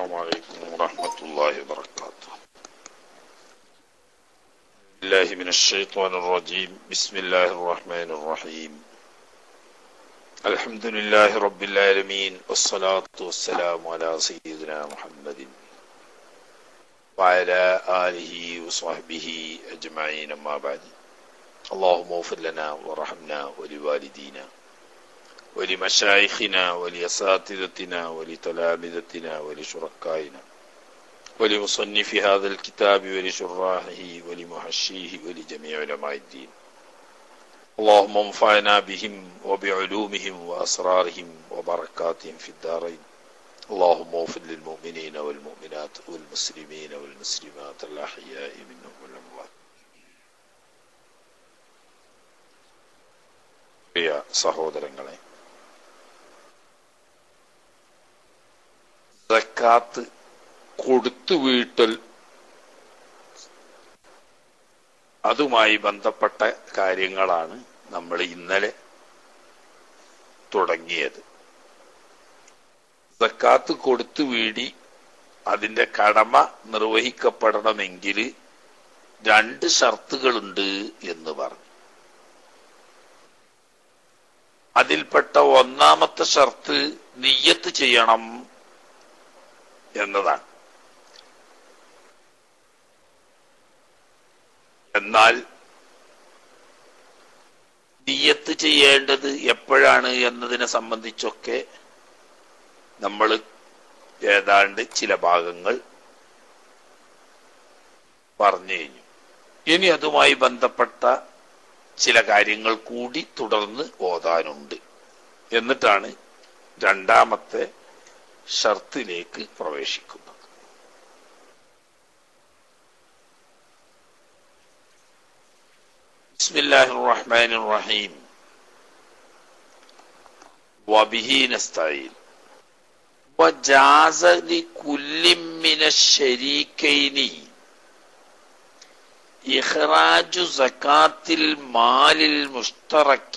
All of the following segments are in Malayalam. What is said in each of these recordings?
السلام عليكم ورحمة الله وبركاته الله من الشيطان الرجيم بسم الله الرحمن الرحيم الحمد لله رب العالمين والصلاة والسلام على سيدنا محمد وعلى آله وصحبه أجمعين أما بعد اللهم اغفر لنا وارحمنا ولوالدينا ولمشايخنا ولأساتذتنا ولتلامذتنا ولشركائنا ولمصنف هذا الكتاب ولشراحه ولمحشيه ولجميع علماء الدين اللهم انفعنا بهم وبعلومهم وأسرارهم وبركاتهم في الدارين اللهم اغفر للمؤمنين والمؤمنات والمسلمين والمسلمات الأحياء منهم والأموات പ്രിയ സഹോദരങ്ങളെ സക്കാത്ത് കൊടുത്തു വീട്ടൽ അതുമായി ബന്ധപ്പെട്ട കാര്യങ്ങളാണ് നമ്മൾ ഇന്നലെ തുടങ്ങിയത് സക്കാത്ത് കൊടുത്തു വീടി അതിന്റെ കടമ നിർവഹിക്കപ്പെടണമെങ്കിൽ രണ്ട് ഷർത്തുകളുണ്ട് എന്ന് പറഞ്ഞു അതിൽപ്പെട്ട ഒന്നാമത്തെ ഷർത്ത് നിയ്യത്ത് ചെയ്യണം എന്നതാണ് എന്നാൽ നിയ്യത്ത് ചെയ്യേണ്ടത് എപ്പോഴാണ് എന്നതിനെ സംബന്ധിച്ചൊക്കെ നമ്മൾ ഏതാണ്ട് ചില ഭാഗങ്ങൾ പറഞ്ഞു കഴിഞ്ഞു ഇനി അതുമായി ബന്ധപ്പെട്ട ചില കാര്യങ്ങൾ കൂടി തുടർന്ന് ഓതാനുണ്ട് എന്നിട്ടാണ് രണ്ടാമത്തെ ഷർത്തിലേക്ക് പ്രവേശിക്കുന്നത് ബിസ്മില്ലാഹിർ റഹ്മാനിർ റഹീം വബിഹി നസ്തഈൻ وجاز لكل من الشريكين إخراج زكاة المال المشترك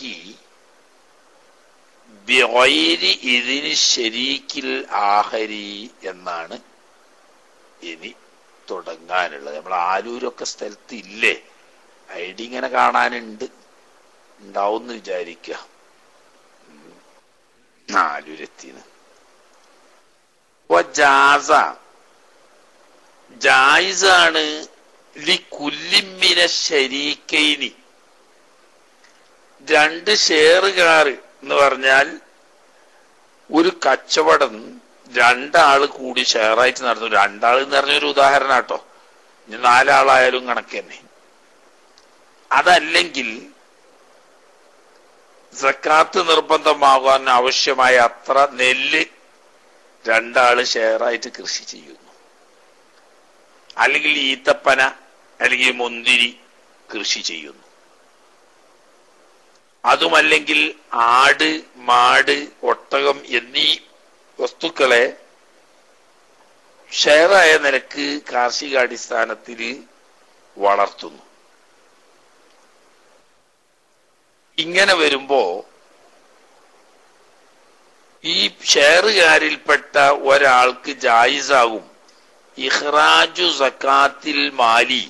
ബിഗൈരി ഇതിന് ശരീക്കിൽ ആഹരി എന്നാണ് ഇനി തുടങ്ങാനുള്ളത് നമ്മൾ ആലൂരൊക്കെ സ്ഥലത്ത് ഇല്ലേ ഐഡി ഇങ്ങനെ കാണാനുണ്ട് ഉണ്ടാവും വിചാരിക്കുക ആലൂരെത്തിന്ന് ജാസ ജായിസാണ് ലി കുല്ലിമ്മിന ശരീക്കൈനി രണ്ട് ഷെയറുകാർ എന്ന് പറഞ്ഞാൽ ഒരു കച്ചവടം രണ്ടാള് കൂടി ഷെയറായിട്ട് നടന്നു രണ്ടാൾ എന്ന് പറഞ്ഞൊരു ഉദാഹരണം കേട്ടോ ഇനി നാലാളായാലും കണക്ക് തന്നെ അതല്ലെങ്കിൽ സക്കാത്ത് നിർബന്ധമാകാൻ ആവശ്യമായ അത്ര നെല്ല് രണ്ടാള് ഷെയറായിട്ട് കൃഷി ചെയ്യുന്നു അല്ലെങ്കിൽ ഈത്തപ്പന അല്ലെങ്കിൽ മുന്തിരി കൃഷി ചെയ്യുന്നു അതുമല്ലെങ്കിൽ ആട് മാട് ഒട്ടകം എന്നീ വസ്തുക്കളെ ഷെയറായ നിലക്ക് കാർഷികാടിസ്ഥാനത്തിൽ വളർത്തുന്നു ഇങ്ങനെ വരുമ്പോ ഈ ഷെയറുകാരിൽപ്പെട്ട ഒരാൾക്ക് ജായിസാകും ഇഹ്റാജു സക്കാത്തിൽ മാലി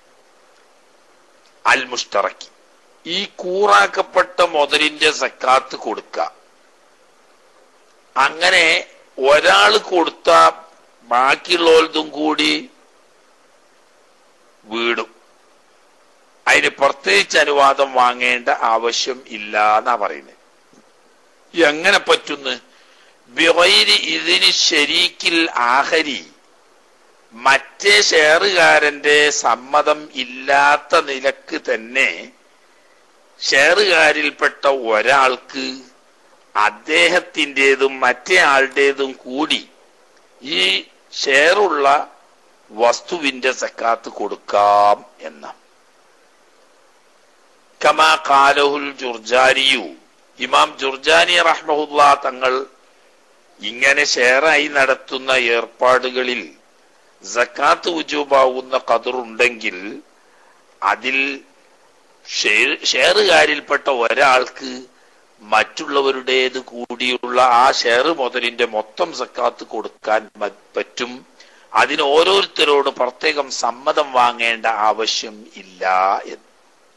അൽ മുഷ്തറക്കി ഈ കൂറാക്കപ്പെട്ട മുതലിന്റെ സക്കാത്ത് കൊടുക്ക അങ്ങനെ ഒരാൾ കൊടുത്ത ബാക്കിയുള്ളതും കൂടി വീടും അതിന് പ്രത്യേകിച്ച് അനുവാദം വാങ്ങേണ്ട ആവശ്യം ഇല്ല എന്നാ പറയുന്നത് എങ്ങനെ പറ്റുന്നു ബിറൈരി ഇതിന് ശരീക്കിൽ ആഹരി മറ്റേ ഷെയറുകാരന്റെ സമ്മതം ഇല്ലാത്ത നിലക്ക് തന്നെ ഷെയറുകാരിൽപ്പെട്ട ഒരാൾക്ക് അദ്ദേഹത്തിൻ്റെതും മറ്റേ ആളുടേതും കൂടി ഈ ഷെയറുള്ള വസ്തുവിന്റെ സക്കാത്ത് കൊടുക്കാം എന്ന കമാ കാലഹുൽ ജുർജാനിയു ഇമാം ജുർജാനി റഹ്മഹുല്ല തങ്ങൾ ഇങ്ങനെ ഷെയറായി നടത്തുന്ന ഏർപ്പാടുകളിൽ സക്കാത്ത് ഉജൂബാവുന്ന കതിറുണ്ടെങ്കിൽ അതിൽ ഷെയറുകാരിൽപ്പെട്ട ഒരാൾക്ക് മറ്റുള്ളവരുടേത് കൂടിയുള്ള ആ ഷെയർ മുതലിന്റെ മൊത്തം സക്കാത്ത് കൊടുക്കാൻ മ- പറ്റും അതിന് ഓരോരുത്തരോട് പ്രത്യേകം സമ്മതം വാങ്ങേണ്ട ആവശ്യം ഇല്ല എന്ന്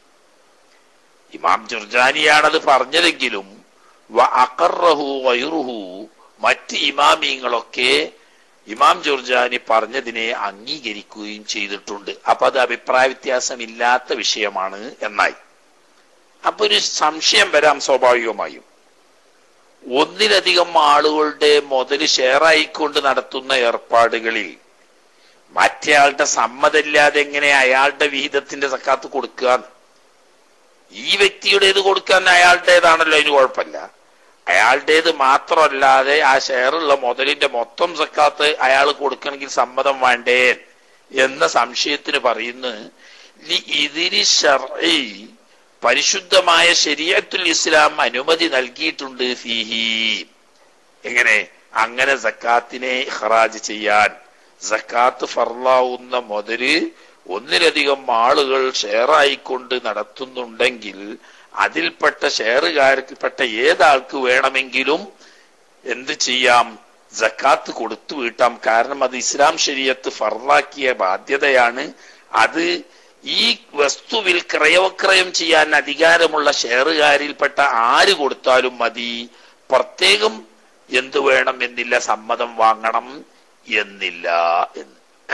ഇമാം ജുർജാനിയാണത് പറഞ്ഞതെങ്കിലും വ അഖറഹു വൈറുഹു മറ്റ് ഇമാമിങ്ങളൊക്കെ ഇമാം ജുർജാനി പറഞ്ഞതിനെ അംഗീകരിക്കുകയും ചെയ്തിട്ടുണ്ട് അപ്പൊ അത് അഭിപ്രായ വ്യത്യാസമില്ലാത്ത വിഷയമാണ് എന്നായി അപ്പൊ ഒരു സംശയം വരാം സ്വാഭാവികമായും ഒന്നിലധികം ആളുകളുടെ മുതൽ ഷെയറായിക്കൊണ്ട് നടത്തുന്ന ഏർപ്പാടുകളിൽ മറ്റേയാളുടെ സമ്മതമില്ലാതെ എങ്ങനെ അയാളുടെ വിഹിതത്തിന്റെ സക്കാത്ത് കൊടുക്കുക ഈ വ്യക്തിയുടേത് കൊടുക്കാൻ അയാളുടേതാണല്ലോ അതിന് കുഴപ്പമില്ല അയാളുടേത് മാത്രമല്ലാതെ ആ ഷെയറുള്ള മുതലിന്റെ മൊത്തം സക്കാത്ത് അയാൾ കൊടുക്കണമെങ്കിൽ സമ്മതം വേണ്ടേ എന്ന സംശയത്തിന് പറയുന്നു ലി ഇതിരി ഷർഈ പരിശുദ്ധമായ ശരീഅത്തുൽ ഇസ്ലാം അനുമതി നൽകിയിട്ടുണ്ട് ഫീഹി എങ്ങനെ അങ്ങനെ സക്കാത്തിനെ ഹറാജ് ചെയ്യാൻ സക്കാത്ത് ഫർലാവുന്ന മുതല് ഒന്നിലധികം ആളുകൾ ഷെയറായിക്കൊണ്ട് നടത്തുന്നുണ്ടെങ്കിൽ അതിൽപ്പെട്ട ഷെയറുകാർക്കിൽപ്പെട്ട ഏതാൾക്ക് വേണമെങ്കിലും എന്ത് ചെയ്യാം ജക്കാത്ത് കൊടുത്തു വീട്ടാം കാരണം അത് ഇസ്ലാം ശരീരത്ത് ഫർലാക്കിയ ബാധ്യതയാണ് അത് ഈ വസ്തുവിൽ ക്രയവക്രയം ചെയ്യാൻ അധികാരമുള്ള ഷെയറുകാരിൽപ്പെട്ട ആര് കൊടുത്താലും മതി പ്രത്യേകം എന്തു വേണം എന്നില്ല സമ്മതം വാങ്ങണം എന്നില്ല എന്ന്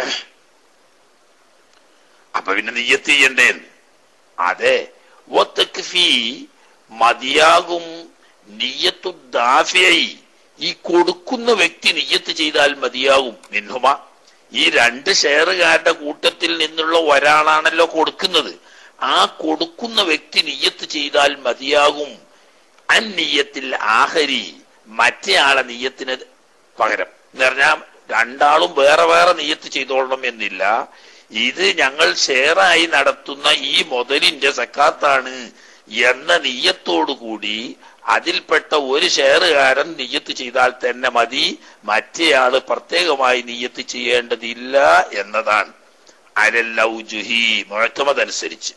അപ്പൊ പിന്നെ നീയത്ത് ചെയ്യണ്ടേ അതെ ഒത്തക്ഫി മതിയാകും നീയത്തു ദാഫിയായി ഈ കൊടുക്കുന്ന വ്യക്തി നിയ്യത്ത് ചെയ്താൽ മതിയാകും മിൻഹുമ ഈ രണ്ട് ഷെയറുകാരുടെ കൂട്ടത്തിൽ നിന്നുള്ള ഒരാളാണല്ലോ കൊടുക്കുന്നത് ആ കൊടുക്കുന്ന വ്യക്തി നിയ്യത്ത് ചെയ്താൽ മതിയാകും അന്നീയത്തിൽ ആഹരി മറ്റേ ആളെ നീയത്തിന് പകരം എന്ന് പറഞ്ഞാൽ രണ്ടാളും വേറെ വേറെ നീയത്ത് ചെയ്തോളണം എന്നില്ല ഇത് ഞങ്ങൾ ഷെയറായി നടത്തുന്ന ഈ മുതലിന്റെ സക്കാത്താണ് എന്ന നീയത്തോടുകൂടി അതിൽപ്പെട്ട ഒരു ഷെയറുകാരൻ നീയത്ത് ചെയ്താൽ തന്നെ മതി മറ്റേയാള് പ്രത്യേകമായി നീയത്ത് ചെയ്യേണ്ടതില്ല എന്നതാണ് അരല്ലൗജുഹി മുഴക്കമതനുസരിച്ച്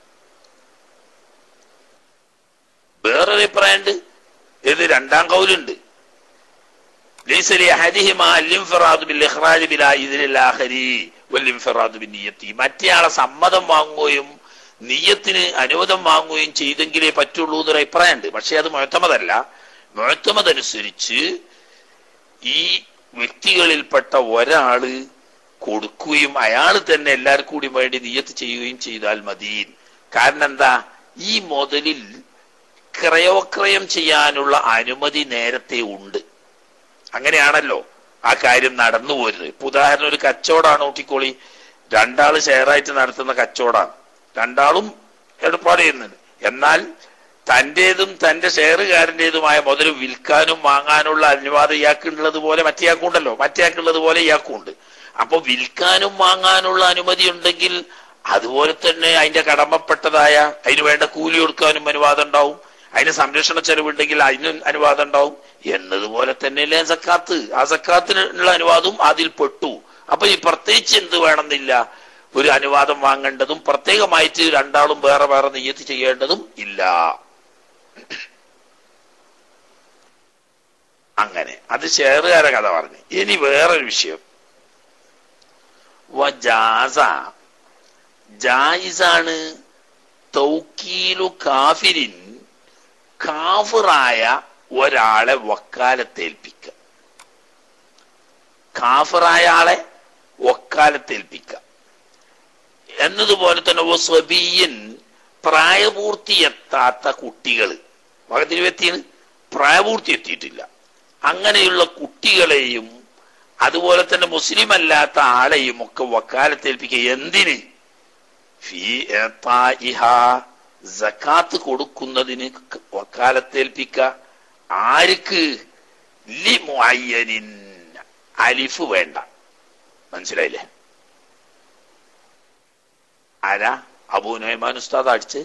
വേറൊരു അഭിപ്രായമുണ്ട് ഇത് രണ്ടാം കൗലുണ്ട് ليس لأحدهما الانفراد بالإخراج بلا إذن الآخر والانفراد بالنية മറ്റേയാളെ സമ്മതം വാങ്ങുകയും നീയത്തിന് അനുവാദം വാങ്ങുകയും ചെയ്തെങ്കിലേ പറ്റുള്ളൂ എന്നൊരു അഭിപ്രായമുണ്ട് പക്ഷെ അത് മുഴത്തമതല്ല മുഴത്തമതനുസരിച്ച് ഈ വ്യക്തികളിൽപ്പെട്ട ഒരാള് കൊടുക്കുകയും അയാൾ തന്നെ എല്ലാവർക്കും കൂടി വേണ്ടി നീയത്ത് ചെയ്യുകയും ചെയ്താൽ മതി കാരണം എന്താ ഈ മുതലിൽ ക്രയോക്രയം ചെയ്യാനുള്ള അനുമതി നേരത്തെ ഉണ്ട് അങ്ങനെയാണല്ലോ ആ കാര്യം നടന്നു പോരുന്നത് ഇപ്പൊ ഉദാഹരണം ഒരു കച്ചവടമാണ് ഊട്ടിക്കോളി രണ്ടാള് ഷെയറായിട്ട് നടത്തുന്ന കച്ചവടമാണ് രണ്ടാളും ഏർപ്പാട് ചെയ്യുന്നുണ്ട് എന്നാൽ തന്റേതും തന്റെ ഷെയറുകാരൻ്റെതുമായ മുതൽ വിൽക്കാനും വാങ്ങാനുള്ള അനുവാദം ഇയാൾക്കുള്ളത് പോലെ മറ്റേയാൾക്കുണ്ടല്ലോ മറ്റേയാൾക്കുള്ളത് പോലെ ഇയാൾക്കുണ്ട് അപ്പൊ വിൽക്കാനും വാങ്ങാനുള്ള അനുമതി ഉണ്ടെങ്കിൽ അതുപോലെ തന്നെ അതിന്റെ കടമപ്പെട്ടതായ അതിന് വേണ്ട കൂലി കൊടുക്കാനും അനുവാദം ഉണ്ടാവും അതിന് സംരക്ഷണ ചെലവുണ്ടെങ്കിൽ അതിനും അനുവാദം ഉണ്ടാവും എന്നതുപോലെ തന്നെയല്ലേ സക്കാത്ത് ആ സക്കാത്തിനുള്ള അനുവാദവും അതിൽ പെട്ടു അപ്പൊ ഈ പ്രത്യേകിച്ച് എന്ത് വേണമെന്നില്ല ഒരു അനുവാദം വാങ്ങേണ്ടതും പ്രത്യേകമായിട്ട് രണ്ടാളും വേറെ വേറെ നെയ്യത്ത് ചെയ്യേണ്ടതും ഇല്ല അങ്ങനെ അത് ഷെയറുകാരെ കഥ പറഞ്ഞു ഇനി വേറൊരു വിഷയം വജാസ ജായിസാണ് തൗക്കീലു കാഫിരിൻ കാഫിറായ ഒരാളെ വക്കാലത്തേൽപ്പിക്കുക കാഫിറായ ആളെ വക്കാലത്തേൽപ്പിക്കുക എന്നതുപോലെ തന്നെ സ്വബീയൻ പ്രായപൂർത്തി എത്താത്ത കുട്ടികൾ വകതിരുവെത്തിയാണ് പ്രായപൂർത്തി എത്തിയിട്ടില്ല അങ്ങനെയുള്ള കുട്ടികളെയും അതുപോലെ തന്നെ മുസ്ലിം അല്ലാത്ത ആളെയും ഒക്കെ വക്കാലത്തേൽപ്പിക്കുക എന്തിന് ഫീ ഏത്തായിഹ സക്കാത്ത് കൊടുക്കുന്നതിന് വക്കാലത്തേൽപ്പിക്ക ആർക്ക് ലി മുഅയ്യനിൻ അലിഫ് വേണ്ട മനസ്സിലായില്ലേ ആരാ അബൂ നൊയ്മാൻ ഉസ്താദ് അടിച്ച്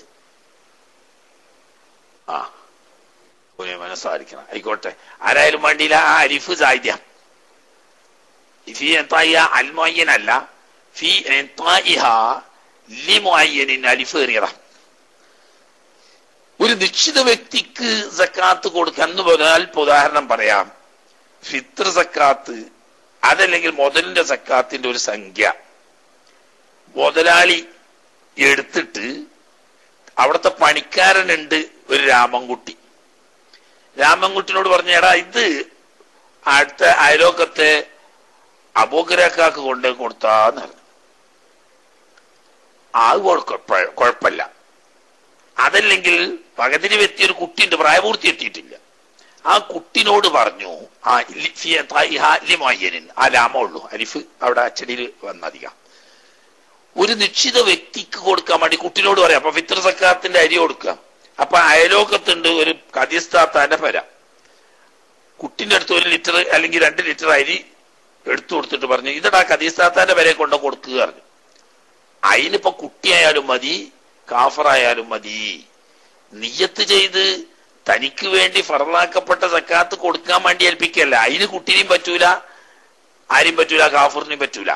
ആ അബൂ നൊയ്മാൻ ഉസ്താദ് അടിക്കണം ആയിക്കോട്ടെ ആരായാലും വേണ്ടിയില്ല ആ അലിഫ് സാഹിത്യ ഫി എത്തായ അൽ മുഅയ്യനല്ല ഫി എത്തായിഹ ലി മുഅയ്യനിൻ അലിഫ് ഏറിയതാ ഒരു ഒരു നിശ്ചിത വ്യക്തിക്ക് സക്കാത്ത് കൊടുക്കാൻ എന്ന് പറഞ്ഞാൽ ഇപ്പൊ ഉദാഹരണം പറയാം ഫിത്ര സക്കാത്ത് അതല്ലെങ്കിൽ മുതലിന്റെ സക്കാത്തിന്റെ ഒരു സംഖ്യ മുതലാളി എടുത്തിട്ട് അവിടുത്തെ പണിക്കാരനുണ്ട് ഒരു രാമൻകുട്ടി രാമൻകുട്ടിനോട് പറഞ്ഞ എടാ ഇത് അടുത്ത അയലോക്കത്തെ അബോക്കരാക്കാക്ക് കൊണ്ട് കൊടുത്താന്ന് പറഞ്ഞു അത് കുഴപ്പ- കുഴപ്പമില്ല അതല്ലെങ്കിൽ പകതിന് വ്യക്തി ഒരു കുട്ടിയുണ്ട് പ്രായപൂർത്തി എത്തിയിട്ടില്ല ആ കുട്ടിനോട് പറഞ്ഞു ആ ലി- ഫിയ- താ- ഹാ ലിമൊയ്യനിൻ. ആ ലാമ ഉള്ളൂ അലിഫ് അവിടെ അച്ചടിയിൽ വന്നധികം ഒരു നിശ്ചിത വ്യക്തിക്ക് കൊടുക്കാൻ വേണ്ടി കുട്ടിനോട് പറയാം അപ്പൊ ഫിത്ര സക്കാത്തിന്റെ അരി കൊടുക്കാം അപ്പൊ അയലോക്കത്തുണ്ട് ഒരു കദിസ്ഥാത്താന്റെ പര കുട്ടിന്റെ അടുത്ത് ഒരു ലിറ്റർ അല്ലെങ്കിൽ രണ്ട് ലിറ്റർ അരി എടുത്തു കൊടുത്തിട്ട് പറഞ്ഞു ഇതടാ കദീസ്ഥാത്താന്റെ വരെ കൊണ്ട് കൊടുക്കുക പറഞ്ഞു അതിനിപ്പോ കുട്ടിയായാലും മതി കാഫറായാലും മതി നിയ്യത്ത് ചെയ്ത് തനിക്ക് വേണ്ടി ഫറലാക്കപ്പെട്ട സക്കാത്ത് കൊടുക്കാൻ വേണ്ടി ഏൽപ്പിക്കല്ല അതിന് കുട്ടിനെയും പറ്റൂല ആരും പറ്റൂല കാഫറിനെയും പറ്റൂല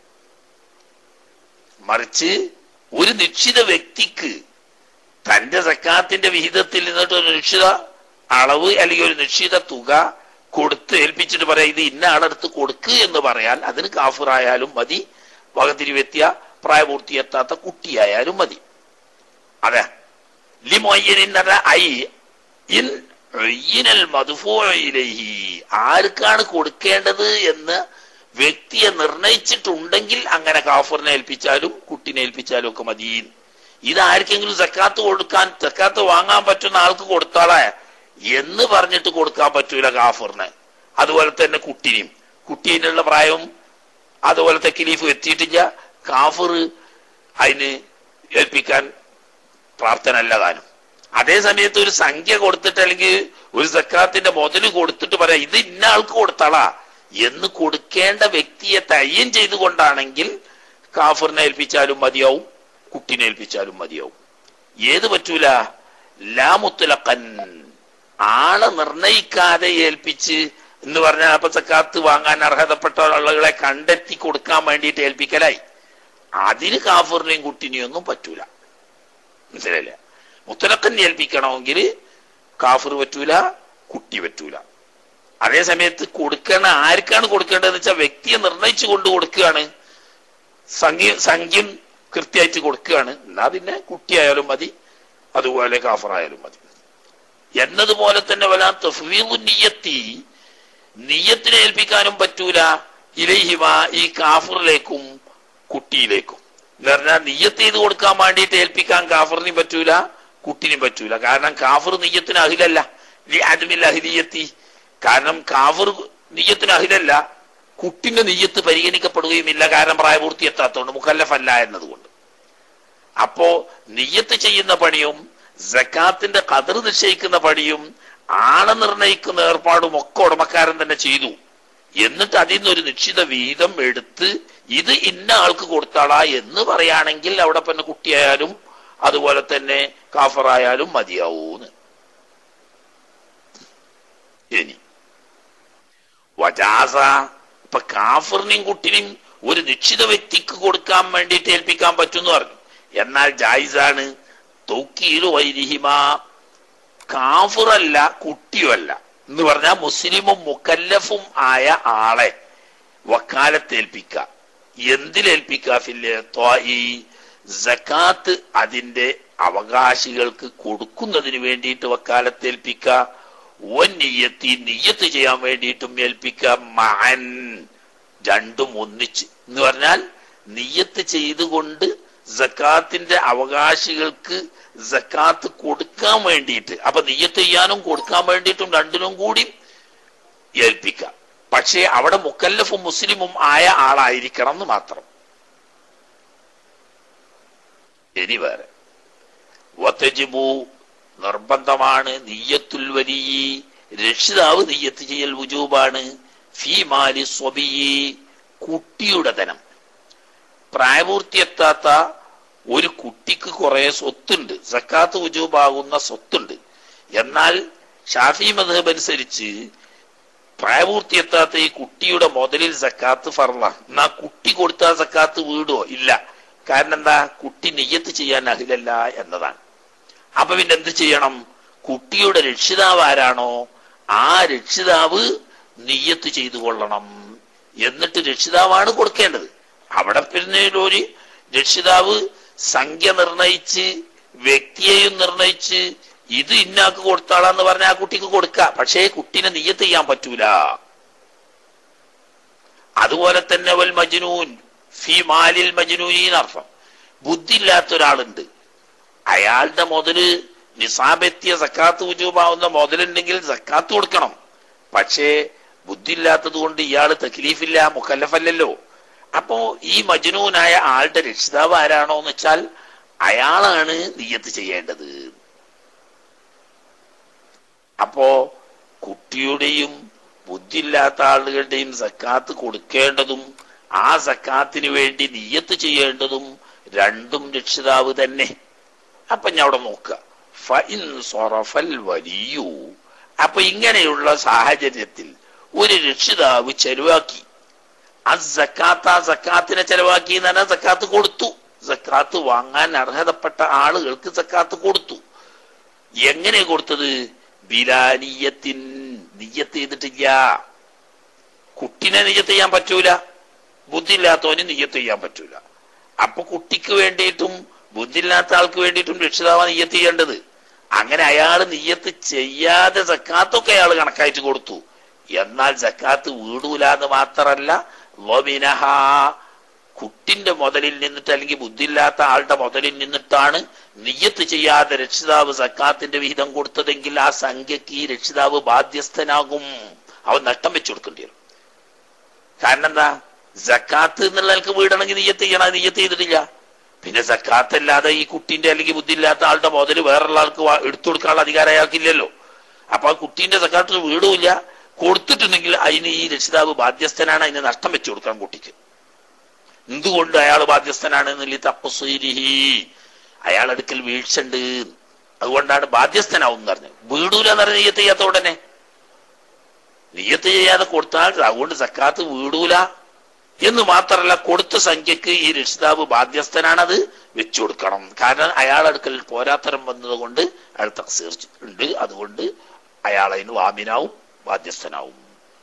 മറിച്ച് ഒരു നിശ്ചിത വ്യക്തിക്ക് തന്റെ സക്കാത്തിന്റെ വിഹിതത്തിൽ നിന്നിട്ട് ഒരു നിശ്ചിത അളവ് അല്ലെങ്കിൽ ഒരു നിശ്ചിത തുക കൊടുത്ത് ഏൽപ്പിച്ചിട്ട് പറയാം ഇത് ഇന്ന ആളെടുത്ത് കൊടുക്ക് എന്ന് പറയാൻ അതിന് കാഫിറായാലും മതി വകതിരിവെത്തിയ പ്രായപൂർത്തിയെത്താത്ത കുട്ടിയായാലും മതി അതെ ലിമൊയ്യനിൻ ഐ ഇൻ ഉയ്യിനൽ മദ്ഫൂഉ ഇലൈഹി ആർക്കാണ് കൊടുക്കേണ്ടത് എന്ന് വ്യക്തിയെ നിർണയിച്ചിട്ടുണ്ടെങ്കിൽ അങ്ങനെ കാഫറിനെ ഏൽപ്പിച്ചാലും കുട്ടിനെ ഏൽപ്പിച്ചാലും ഒക്കെ മതി ഇത് ആർക്കെങ്കിലും സക്കാത്ത് കൊടുക്കാൻ സക്കാത്ത് വാങ്ങാൻ പറ്റുന്ന ആൾക്ക് കൊടുത്താളെ എന്ന് പറഞ്ഞിട്ട് കൊടുക്കാൻ പറ്റൂല കാഫറിന് അതുപോലെ തന്നെ കുട്ടിനെയും കുട്ടീനുള്ള പ്രായവും അതുപോലെ തെക്കിലീഫ് എത്തിയിട്ടില്ല കാഫർ അതിന് ഏൽപ്പിക്കാൻ പ്രാപ്തനല്ല താനും അതേ സമയത്ത് ഒരു സംഖ്യ കൊടുത്തിട്ട് അല്ലെങ്കിൽ ഒരു സക്കാത്തിന്റെ മുതല് കൊടുത്തിട്ട് പറയാം ഇത് ഇന്ന ആൾക്ക് കൊടുത്താളാ എന്ന് കൊടുക്കേണ്ട വ്യക്തിയെ തയ്യം ചെയ്തുകൊണ്ടാണെങ്കിൽ കാഫറിനെ ഏൽപ്പിച്ചാലും മതിയാവും കുട്ടിനെ ഏൽപ്പിച്ചാലും മതിയാവും ഏത് പറ്റൂല ലാമുത്തുലക്കൻ ആളെ നിർണയിക്കാതെ ഏൽപ്പിച്ച് എന്ന് പറഞ്ഞാൽ അപ്പൊ സക്കാത്ത് വാങ്ങാൻ അർഹതപ്പെട്ട ആളുകളെ കണ്ടെത്തി കൊടുക്കാൻ വേണ്ടിയിട്ട് ഏൽപ്പിക്കലായി അതിന് കാഫറിനെയും കുട്ടിനെയും ഒന്നും പറ്റൂല മനസ്സിലായില്ല മുത്തലക്കൻ ഏൽപ്പിക്കണമെങ്കിൽ കാഫർ പറ്റൂല കുട്ടി പറ്റൂല അതേ സമയത്ത് കൊടുക്കണ ആർക്കാണ് കൊടുക്കേണ്ടതെന്ന് വെച്ചാൽ വ്യക്തിയെ നിർണയിച്ചു കൊണ്ട് കൊടുക്കുകയാണ് സംഖ്യ സംഖ്യം കൃത്യമായിട്ട് കൊടുക്കുകയാണ് എന്നാ പിന്നെ കുട്ടിയായാലും മതി അതുപോലെ കാഫറായാലും മതി എന്നതുപോലെ തന്നെ വലാ തഫ്വീദു നിയ്യത്തി നിയ്യത്തിനെ ഏൽപ്പിക്കാനും പറ്റൂല ഇലഹിമ ഈ കാഫറിലേക്കും കുട്ടിയിലേക്കും എന്ന് പറഞ്ഞാൽ നിയ്യത്ത് ചെയ്ത് കൊടുക്കാൻ വേണ്ടിയിട്ട് ഏൽപ്പിക്കാൻ കാഫറിനും പറ്റൂല കുട്ടിനും പറ്റൂല കാരണം കാഫർ നിയ്യത്തിന് അഹിലല്ല ലി അദ്മിൽ അഹിലിയത്തി കാരണം കാഫർ നിയ്യത്തിന് അഹിലല്ല കുട്ടിന്റെ നെയ്യത്ത് പരിഗണിക്കപ്പെടുകയുമില്ല കാരണം പ്രായപൂർത്തി എത്താത്തതുകൊണ്ട് മുഖല്ലഫല്ല എന്നതുകൊണ്ട് അപ്പോ നെയ്യത്ത് ചെയ്യുന്ന പണിയും ജക്കാത്തിന്റെ കതിർ നിശ്ചയിക്കുന്ന പണിയും ആളെ നിർണയിക്കുന്ന ഏർപ്പാടും ഒക്കെ ഉടമക്കാരൻ തന്നെ ചെയ്തു എന്നിട്ട് അതിൽ നിന്നൊരു നിശ്ചിത വീതം എടുത്ത് ഇത് ഇന്ന ആൾക്ക് കൊടുത്താളാ എന്ന് പറയുകയാണെങ്കിൽ അവിടെ പിന്നെ കുട്ടിയായാലും അതുപോലെ തന്നെ കാഫറായാലും മതിയാവൂന്ന് ഇനി വജാസ ഇപ്പൊ കാഫറിനെയും കുട്ടിനെയും ഒരു നിശ്ചിത വ്യക്തിക്ക് കൊടുക്കാൻ വേണ്ടിയിട്ട് ഏൽപ്പിക്കാൻ പറ്റുമെന്ന് പറഞ്ഞു എന്നാൽ ജായിസാണ് തൗക്കീലു വൈരിഹിമ കാഫിറല്ല കുട്ടിയുമല്ല എന്ന് പറഞ്ഞാൽ മുസ്ലിമും മുക്കല്ലഫും ആയ ആളെ വക്കാലത്തേൽപ്പിക്ക എന്തിലേൽപ്പിക്ക ഫില്ലേ ത്വായി സക്കാത്ത് അതിന്റെ അവകാശികൾക്ക് കൊടുക്കുന്നതിന് വേണ്ടിയിട്ട് വക്കാലത്തേൽപ്പിക്ക ഒൻ നീയത്തി നീയത്ത് ചെയ്യാൻ വേണ്ടിയിട്ടും ഏൽപ്പിക്ക മഅൻ രണ്ടും ഒന്നിച്ച് എന്ന് പറഞ്ഞാൽ നീയത്ത് ചെയ്തുകൊണ്ട് സക്കാത്തിന്റെ അവകാശികൾക്ക് സക്കാത്ത് കൊടുക്കാൻ വേണ്ടിയിട്ട് അപ്പൊ നീയത്ത് ചെയ്യാനും കൊടുക്കാൻ വേണ്ടിയിട്ടും രണ്ടിനും കൂടി ഏൽപ്പിക്കാം പക്ഷേ അവിടെ മുക്കല്ലഫും മുസ്ലിമും ആയ ആളായിരിക്കണം എന്ന് മാത്രം ഇനി വേറെ വത്തജിബു നിർബന്ധമാണ് നീയത്തുൽ വലിയ രക്ഷിതാവ് നീയത്ത് ചെയ്യൽ വുജൂബാണ് ഫീ മാലി സ്വബിയി കുട്ടിയുടെ ധനം പ്രായപൂർത്തിയെത്താത്ത ഒരു കുട്ടിക്ക് കുറെ സ്വത്തുണ്ട് സക്കാത്ത് വുജൂബാകുന്ന സ്വത്തുണ്ട് എന്നാൽ ഷാഫി മധബ് അനുസരിച്ച് പ്രായപൂർത്തിയെത്താത്ത ഈ കുട്ടിയുടെ മുതലിൽ സക്കാത്ത് ഫർള എന്നാ കുട്ടി കൊടുത്താൽ സക്കാത്ത് വീടോ ഇല്ല കാരണം എന്താ കുട്ടി നെയ്യത്ത് ചെയ്യാൻ അഹിലല്ല എന്നതാണ് അപ്പൊ പിന്നെ എന്ത് ചെയ്യണം കുട്ടിയുടെ രക്ഷിതാവ് ആരാണോ ആ രക്ഷിതാവ് നിയ്യത്ത് ചെയ്തു കൊള്ളണം എന്നിട്ട് രക്ഷിതാവാണ് കൊടുക്കേണ്ടത് അവിടെ പിന്നെ ഒരു രക്ഷിതാവ് സംഖ്യ നിർണയിച്ച് വ്യക്തിയെയും നിർണയിച്ച് ഇത് ഇന്നാക്ക് കൊടുത്താളാന്ന് പറഞ്ഞ ആ കുട്ടിക്ക് കൊടുക്ക പക്ഷേ കുട്ടീനെ നിയ്യത്ത് ചെയ്യാൻ പറ്റൂല അതുപോലെ തന്നെ വൽ മജ്നൂൻ ഫി മാലിൽ മജ്നൂൻ അർത്ഥം ബുദ്ധി ഇല്ലാത്ത ഒരാളുണ്ട് അയാളുടെ മുതല് നിസാബെത്തിയ സക്കാത്ത് ഉജൂബാവുന്ന മുതലുണ്ടെങ്കിൽ സക്കാത്ത് കൊടുക്കണം പക്ഷേ ബുദ്ധി ഇല്ലാത്തത് കൊണ്ട് ഇയാൾ തക്ലീഫില്ല മുക്കല്ലഫല്ലല്ലോ അപ്പോ ഈ മജ്നൂനായ ആളുടെ രക്ഷിതാവ് ആരാണോ എന്ന് വെച്ചാൽ അയാളാണ് നിയ്യത്ത് ചെയ്യേണ്ടത് അപ്പോ കുട്ടിയുടെയും ബുദ്ധിയില്ലാത്ത ആളുകളുടെയും സക്കാത്ത് കൊടുക്കേണ്ടതും ആ സക്കാത്തിന് വേണ്ടി നിയ്യത്ത് ചെയ്യേണ്ടതും രണ്ടും രക്ഷിതാവ് തന്നെ അപ്പൊ ഞാൻ അവിടെ നോക്കുക ഫഇൻ സൊറഫൽ വലിയു അപ്പൊ ഇങ്ങനെയുള്ള സാഹചര്യത്തിൽ ഒരു രക്ഷിതാവ് ചെലവാക്കി ആ സക്കാത്ത് ആ സക്കാത്തിനെ ചെലവാക്കി എന്ന് പറഞ്ഞാൽ സക്കാത്ത് കൊടുത്തു സക്കാത്ത് വാങ്ങാൻ അർഹതപ്പെട്ട ആളുകൾക്ക് സക്കാത്ത് കൊടുത്തു എങ്ങനെ കൊടുത്തത് ബിലാനിയത്തിൻ നിയ്യത്ത് ചെയ്തിട്ടില്ല കുട്ടിനെ നിയ്യത്ത് ചെയ്യാൻ പറ്റൂല ബുദ്ധിയില്ലാത്തവന് നിയ്യത്ത് ചെയ്യാൻ പറ്റൂല അപ്പൊ കുട്ടിക്ക് വേണ്ടിയിട്ടും ബുദ്ധിയില്ലാത്ത ആൾക്ക് വേണ്ടിയിട്ടും രക്ഷിതാവ് നിയ്യത്ത് ചെയ്യേണ്ടത് അങ്ങനെ അയാൾ നിയ്യത്ത് ചെയ്യാതെ സക്കാത്തൊക്കെ അയാൾ കണക്കായിട്ട് കൊടുത്തു എന്നാൽ സക്കാത്ത് വീടൂല എന്ന് മാത്രല്ല വമിനഹ കുട്ടിന്റെ മുതലിൽ നിന്നിട്ട് അല്ലെങ്കിൽ ബുദ്ധിയില്ലാത്ത ആളുടെ മുതലിൽ നിന്നിട്ടാണ് നിയ്യത്ത് ചെയ്യാതെ രക്ഷിതാവ് സക്കാത്തിന്റെ വിഹിതം കൊടുത്തതെങ്കിൽ ആ സംഖ്യക്ക് ഈ രക്ഷിതാവ് ബാധ്യസ്ഥനാകും അവൻ നഷ്ടം വെച്ചു കൊടുക്കേണ്ടി വരും കാരണം എന്താ സക്കാത്ത് എന്നുള്ള ആൾക്ക് വീടണമെങ്കിൽ നിയ്യത്ത് ചെയ്യണം അത് നിയ്യത്ത് ചെയ്തിട്ടില്ല പിന്നെ സക്കാത്ത് അല്ലാതെ ഈ കുട്ടിന്റെ അല്ലെങ്കിൽ ബുദ്ധിയില്ലാത്ത ആളുടെ മുതൽ വേറൊള്ള ആൾക്ക് വാ- എടുത്തു കൊടുക്കാനുള്ള അധികാരം അയാൾക്കില്ലല്ലോ അപ്പൊ ആ കുട്ടീന്റെ സക്കാത്തിന് വീടുമില്ല കൊടുത്തിട്ടുണ്ടെങ്കിൽ അതിന് ഈ രക്ഷിതാവ് ബാധ്യസ്ഥനാണ് അതിന് നഷ്ടം വെച്ചു കൊടുക്കണം കുട്ടിക്ക് എന്തുകൊണ്ട് അയാൾ ബാധ്യസ്ഥനാണ് എന്നില്ല തപ്പസ്വീരിഹി അയാൾ അടുക്കൽ വീഴ്ച ഉണ്ട് അതുകൊണ്ടാണ് ബാധ്യസ്ഥനാവും പറഞ്ഞത് വീടൂല എന്ന് പറഞ്ഞ നീയത്ത് ചെയ്യാത്ത ഉടനെ നീയത്ത് ചെയ്യാതെ കൊടുത്താൽ അതുകൊണ്ട് സക്കാത്ത് വീടൂല എന്ന് മാത്രമല്ല കൊടുത്ത സംഖ്യക്ക് ഈ രക്ഷിതാവ് ബാധ്യസ്ഥനാണത് വെച്ചു കൊടുക്കണം കാരണം അയാൾ അടുക്കൽ പോരാത്തരം വന്നതുകൊണ്ട് അയാൾ തക്സീർ ഉണ്ട് അതുകൊണ്ട് അയാൾ അതിന് വാമിനാവും ബാധ്യസ്ഥനാവും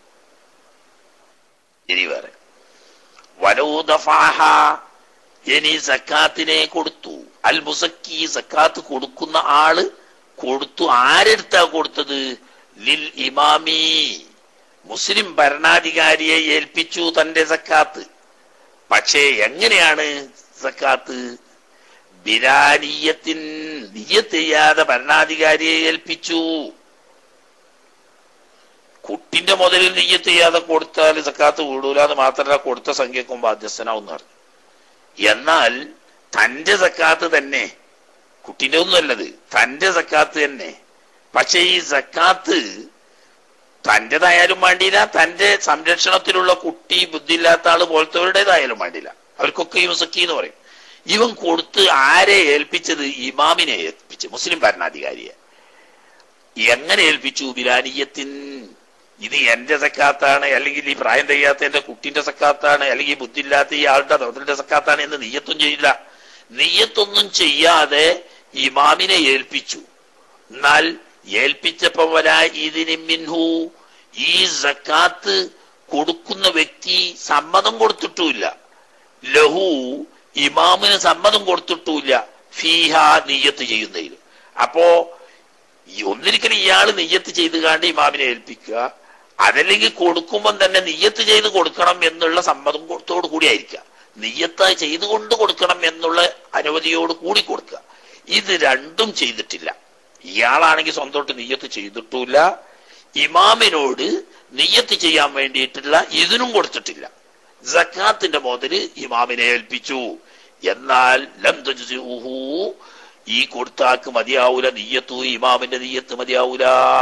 ഇനി വേറെ വലൂദഫാഹ ഇനി സക്കാത്തിനെ കൊടുത്തു അൽ മുസക്കി സക്കാത്ത് കൊടുക്കുന്ന ആള് കൊടുത്തു ആരെടുത്താ കൊടുത്തത് ലിൽ ഇമാമി മുസ്ലിം ഭരണാധികാരിയെ ഏൽപ്പിച്ചു തന്റെ സക്കാത്ത് പക്ഷേ എങ്ങനെയാണ് സക്കാത്ത് ബിരാനീയത്തിൻ നിയ്യത്ത് ചെയ്യാതെ ഭരണാധികാരിയെ ഏൽപ്പിച്ചു കുട്ടിന്റെ മുതലിൽ നെയ്യത്ത് ചെയ്യാതെ കൊടുത്താൽ സക്കാത്ത് വീടൂല എന്ന് മാത്രമല്ല കൊടുത്ത സംഖ്യക്കും ബാധ്യസ്ഥനാവും പറഞ്ഞു എന്നാൽ തന്റെ സക്കാത്ത് തന്നെ കുട്ടിന്റെ ഒന്നുമല്ലത് തന്റെ സക്കാത്ത് തന്നെ പക്ഷെ ഈ സക്കാത്ത് തന്റേതായാലും വേണ്ടിയില്ല തന്റെ സംരക്ഷണത്തിലുള്ള കുട്ടി ബുദ്ധിയില്ലാത്ത ആള് പോലത്തവരുടേതായാലും വേണ്ടിയില്ല അവർക്കൊക്കെ ഈ മുസക്കി എന്ന് പറയും ഇവൻ കൊടുത്ത് ആരെ ഏൽപ്പിച്ചത് ഇമാമിനെ ഏൽപ്പിച്ച് മുസ്ലിം ഭരണാധികാരിയെ എങ്ങനെ ഏൽപ്പിച്ചു ബിലാനിയത്തിൻ ഇത് എന്റെ സക്കാത്താണ് അല്ലെങ്കിൽ ഈ പ്രായം തികയാത്ത എന്റെ കുട്ടിന്റെ സക്കാത്താണ് അല്ലെങ്കിൽ ഈ ബുദ്ധിയില്ലാത്ത ഈ ആളുടെ ദൗത്യന്റെ സക്കാത്താണ് എന്ന് നീയത്തും ചെയ്യില്ല നീയത്തൊന്നും ചെയ്യാതെ ഇമാമിനെ ഏൽപ്പിച്ചു എന്നാൽ ഏൽപ്പിച്ചപ്പോ വരാ ഇതിന് മിൻഹു ഈ സക്കാത്ത് കൊടുക്കുന്ന വ്യക്തി സമ്മതം കൊടുത്തിട്ടുമില്ല ലഹു ഇമാമിന് സമ്മതം കൊടുത്തിട്ടുമില്ല ഫീഹ നീയത്ത് ചെയ്യുന്നതിൽ അപ്പോ ഈ ഒന്നിരിക്കലും ഇയാൾ നെയ്യത്ത് ചെയ്ത് കാണ്ട് ഇമാമിനെ ഏൽപ്പിക്കുക അതല്ലെങ്കിൽ കൊടുക്കുമ്പം തന്നെ നെയ്യത്ത് ചെയ്ത് കൊടുക്കണം എന്നുള്ള സമ്മതം കൊടുത്തോട് കൂടി ആയിരിക്കുക നെയ്യത്ത് ചെയ്തുകൊണ്ട് കൊടുക്കണം എന്നുള്ള അനുമതിയോട് കൂടി കൊടുക്കുക ഇത് രണ്ടും ചെയ്തിട്ടില്ല ഇയാളാണെങ്കിൽ സ്വന്തമായിട്ട് നെയ്യത്ത് ചെയ്തിട്ടില്ല ഇമാമിനോട് നെയ്യത്ത് ചെയ്യാൻ വേണ്ടിയിട്ടുള്ള ഇതിനും കൊടുത്തിട്ടില്ല സക്കാത്തിന്റെ മുതല് ഇമാമിനെ ഏൽപ്പിച്ചു എന്നാൽ ലം തജ്സിഉഹു ഈ കൊടുത്താക്ക് മതിയാവൂല നീയത്തു ഇമാമിന്റെ നീയത്ത് മതിയാവൂല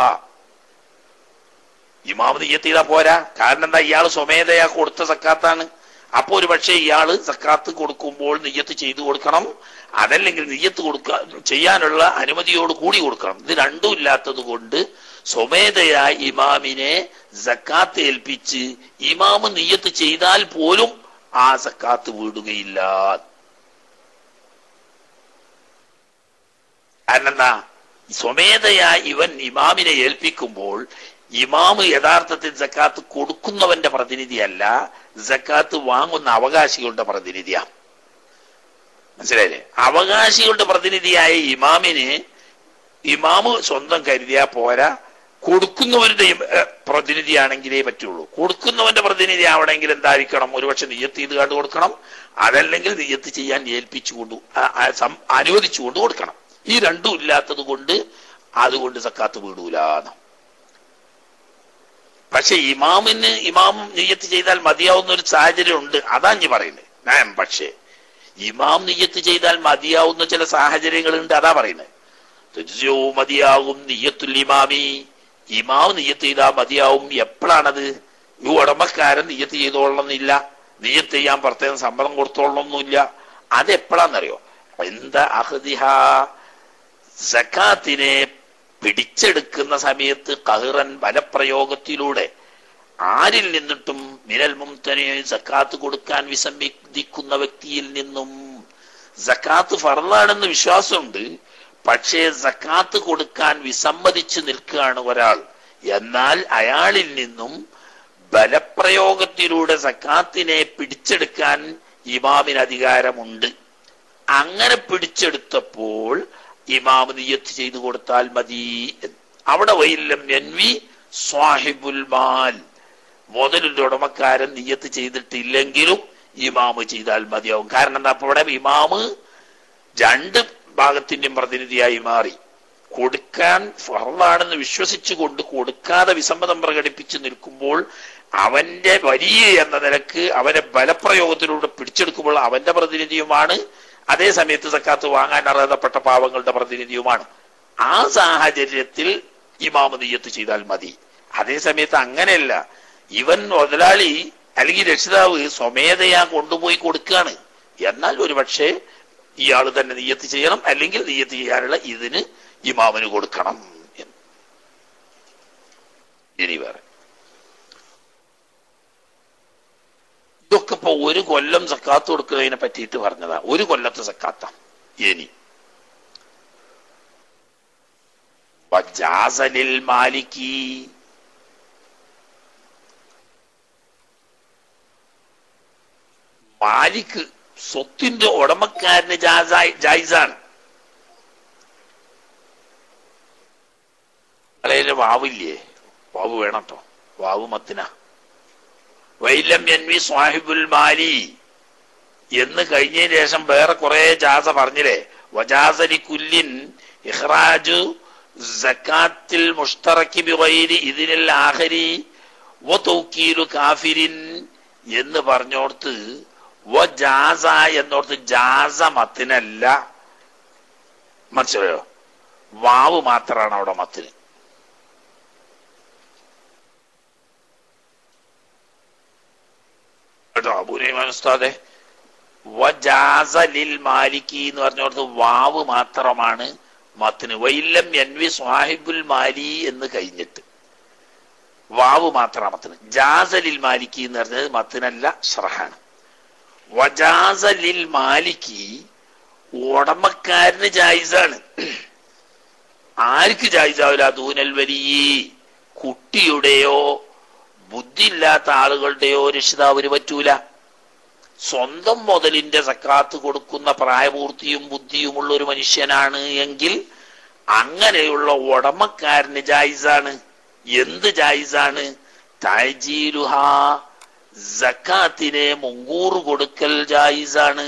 ഇമാമ് നീയത്ത് ചെയ്താ പോരാ കാരണം എന്താ ഇയാൾ സ്വമേധയാ കൊടുത്ത സക്കാത്താണ് അപ്പൊ ഒരു പക്ഷേ ഇയാള് സക്കാത്ത് കൊടുക്കുമ്പോൾ നെയ്യത്ത് ചെയ്തു കൊടുക്കണം അതല്ലെങ്കിൽ നെയ്യത്ത് കൊടുക്ക ചെയ്യാനുള്ള അനുമതിയോട് കൂടി കൊടുക്കണം ഇത് രണ്ടും ഇല്ലാത്തത് കൊണ്ട് സ്വമേധയാ ഇമാമിനെ സക്കാത്ത് ഏൽപ്പിച്ച് ഇമാമ് നെയ്യത്ത് ചെയ്താൽ പോലും ആ സക്കാത്ത് വീടുകയില്ല കാരണം എന്താ സ്വമേധയാ ഇവൻ ഇമാമിനെ ഏൽപ്പിക്കുമ്പോൾ ഇമാമ് യഥാർത്ഥത്തിൽ സക്കാത്ത് കൊടുക്കുന്നവന്റെ പ്രതിനിധിയല്ല സക്കാത്ത് വാങ്ങുന്ന അവകാശികളുടെ പ്രതിനിധിയാണ് മനസ്സിലായില്ലേ അവകാശികളുടെ പ്രതിനിധിയായ ഇമാമിന് ഇമാമ് സ്വന്തം കരുതിയാ പോരാ കൊടുക്കുന്നവരുടെ ഇം- ഏ, പ്രതിനിധിയാണെങ്കിലേ പറ്റുള്ളൂ കൊടുക്കുന്നവന്റെ പ്രതിനിധി ആവണമെങ്കിൽ എന്തായിരിക്കണം ഒരുപക്ഷെ നിയ്യത്ത് ചെയ്ത് കണ്ടു കൊടുക്കണം അതല്ലെങ്കിൽ നിയ്യത്ത് ചെയ്യാൻ ഏൽപ്പിച്ചുകൊണ്ട് ആ- ആ സം- അനുവദിച്ചുകൊണ്ട് കൊടുക്കണം ഈ രണ്ടും ഇല്ലാത്തത് കൊണ്ട് അതുകൊണ്ട് സക്കാത്ത് വീടൂലാന്ന് പക്ഷെ ഇമാമിന് ഇമാം നിയ്യത്ത് ചെയ്താൽ മതിയാവുന്ന ഒരു സാഹചര്യം ഉണ്ട് അതാ ഞാൻ പറയുന്നത് ഞാൻ പക്ഷേ ഇമാം നിയ്യത്ത് ചെയ്താൽ മതിയാവുന്ന ചില സാഹചര്യങ്ങളുണ്ട് അതാ പറയുന്നത് തുജ്ജോ മതിയാകും നിയ്യത്തുൽ ഇമാമി ഇമാം നിയ്യത്ത് ചെയ്താൽ മതിയാവും എപ്പോഴാണത് ഈ ഉടമക്കാരൻ നിയ്യത്ത് ചെയ്തോളണമെന്നില്ല നിയ്യത്ത് ചെയ്യാൻ പ്രത്യേകം സമ്മതം കൊടുത്തോളണമെന്നില്ല അത് എപ്പോഴാന്നറിയോ എന്താ അഹദിഹ സക്കാത്തിനെ പിടിച്ചെടുക്കുന്ന സമയത്ത് കഹിറൻ ബലപ്രയോഗത്തിലൂടെ ആരിൽ നിന്നിട്ടും മിനൽ മുംതനെ സക്കാത്ത് കൊടുക്കാൻ വിസമ്മതിക്കുന്ന വ്യക്തിയിൽ നിന്നും സക്കാത്ത് ഫറലാണെന്ന് വിശ്വാസമുണ്ട് പക്ഷേ സക്കാത്ത് കൊടുക്കാൻ വിസമ്മതിച്ച് നിൽക്കുകയാണ് ഒരാൾ എന്നാൽ അയാളിൽ നിന്നും ബലപ്രയോഗത്തിലൂടെ സക്കാത്തിനെ പിടിച്ചെടുക്കാൻ ഇമാമിന് അധികാരമുണ്ട് അങ്ങനെ പിടിച്ചെടുത്തപ്പോൾ ഇമാം നിയത്ത് ചെയ്തു കൊടുത്താൽ മതി എന്ന്. അവിടെ വൈല്ലം എൻവി സ്വാഹിബുൽ മാൽ മുതലിന്റെ ഉടമക്കാരൻ നിയത്ത് ചെയ്തിട്ടില്ലെങ്കിലും ഇമാമ് ചെയ്താൽ മതിയാവും കാരണം എന്താ അപ്പൊ ഇവിടെ ഇമാമ് രണ്ട് ഭാഗത്തിന്റെയും പ്രതിനിധിയായി മാറി കൊടുക്കാൻ ഫറലാണെന്ന് വിശ്വസിച്ചുകൊണ്ട് കൊടുക്കാതെ വിസമ്മതം പ്രകടിപ്പിച്ച് നിൽക്കുമ്പോൾ അവന്റെ വലിയ എന്ന നിലക്ക് അവനെ ബലപ്രയോഗത്തിലൂടെ പിടിച്ചെടുക്കുമ്പോൾ അവന്റെ പ്രതിനിധിയുമാണ് അതേ സമയത്ത് സക്കാത്ത് വാങ്ങാൻ അർഹതപ്പെട്ട പാവങ്ങളുടെ പ്രതിനിധിയുമാണ് ആ സാഹചര്യത്തിൽ ഇമാമ് നിയ്യത്ത് ചെയ്താൽ മതി അതേ സമയത്ത് അങ്ങനെയല്ല ഇവൻ മുതലാളി അല്ലെങ്കിൽ രക്ഷിതാവ് സ്വമേധയാ കൊണ്ടുപോയി കൊടുക്കുകയാണ് എന്നാൽ ഒരുപക്ഷെ ഇയാൾ തന്നെ നിയ്യത്ത് ചെയ്യണം അല്ലെങ്കിൽ നിയ്യത്ത് ചെയ്യാനുള്ള ഇതിന് ഇമാമിന് കൊടുക്കണം എന്ന്. ഇനി വേറെ ഇതൊക്കെ ഇപ്പൊ ഒരു കൊല്ലം സക്കാത്ത് കൊടുക്കുന്നതിനെ പറ്റിയിട്ട് പറഞ്ഞതാ ഒരു കൊല്ലത്തെ സക്കാത്ത ഇനി വജാസലിൽ മാലിക്കി മാലിക്ക് സ്വത്തിന്റെ ഉടമക്കാരന് ജാസായി- ജായിസാണ് അളയിലെ വാവില്ലേ വാവ് വേണം കേട്ടോ വാവ് മത്തിന വൈലം എൻവി സ്വാഹിബുൽ മാലി എന്ന് കഴിഞ്ഞതിന് ശേഷം വേറെ കുറെ ജാസ പറഞ്ഞില്ലേ വജാസലി കുല്ലിൻ ഇഹ്റാജു സക്കാത്തിൽ മുഷ്തറക്കി ബിഗൈരി ഇതിനിൽ ആഹരി വ തൗക്കീലു കാഫിരിൻ എന്ന് പറഞ്ഞോർത്ത് വ ജാസ എന്നോർത്ത് ജാസ മത്തിനല്ല മനസ്സിലായോ വാവ് മാത്രമാണ് അവിടെ മത്തിന് കേട്ടോ അബൂനൈമാൻ ഉസ്താദെ വജാസ ലിൽ മാലിക്കി എന്ന് പറഞ്ഞോടത്ത് വാവ് മാത്രമാണ് മത്തിന് വൈലം എൻവി സ്വാഹിബുൽ മാലി എന്ന് കഴിഞ്ഞിട്ട് വാവ് മാത്രമാണ് മത്തിന് ജാസലിൽ മാലിക്കി എന്ന് പറഞ്ഞത് മത്തിനല്ല ഷറഹാണ് വജാസലിൽ മാലിക്കി ഉടമക്കാരന് ജായിസാണ് ആർക്ക് ജായിസാവില്ല ദൂനൽ വലിയ കുട്ടിയുടെയോ ബുദ്ധിയില്ലാത്ത ആളുകളുടെയോ രക്ഷിതാവിന് പറ്റൂല സ്വന്തം മുതലിന്റെ സക്കാത്ത് കൊടുക്കുന്ന പ്രായപൂർത്തിയും ബുദ്ധിയുമുള്ള ഒരു മനുഷ്യനാണ് എങ്കിൽ അങ്ങനെയുള്ള ഉടമക്കാരന് ജായിസാണ് എന്ത് ജായിസാണ് തജീലുഹ സക്കാത്തിനെ മുങ്കൂർ കൊടുക്കൽ ജായിസാണ്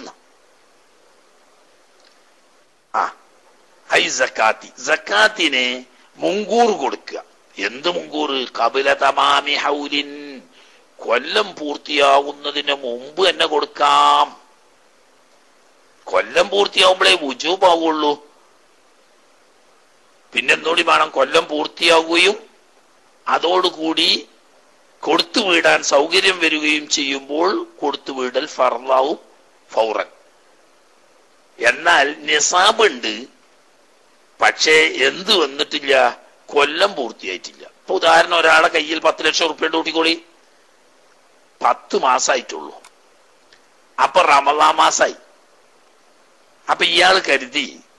ആ ഐ സക്കാത്തി സക്കാത്തിനെ മുങ്കൂർ കൊടുക്കുക എന്ത് മുങ്കൂർ കപില തമാമി ഹൗലിൻ കൊല്ലം പൂർത്തിയാകുന്നതിന് മുമ്പ് തന്നെ കൊടുക്കാം കൊല്ലം പൂർത്തിയാകുമ്പോഴേ വുജൂബാവുള്ളൂ പിന്നെന്തോടി വേണം കൊല്ലം പൂർത്തിയാകുകയും അതോടുകൂടി കൊടുത്തു വീടാൻ സൗകര്യം വരികയും ചെയ്യുമ്പോൾ കൊടുത്തു വീടൽ ഫർലാവും ഫൗറൻ എന്നാൽ നിസാബുണ്ട് പക്ഷേ എന്ത് വന്നിട്ടില്ല കൊല്ലം പൂർത്തിയായിട്ടില്ല ഇപ്പൊ ഉദാഹരണം ഒരാളെ കയ്യിൽ പത്ത് ലക്ഷം റുപ്യ കൂട്ടിക്കോളി പത്ത് മാസമായിട്ടുള്ളൂ അപ്പൊ റമലാ മാസായി അപ്പൊ ഇയാൾ കരുതി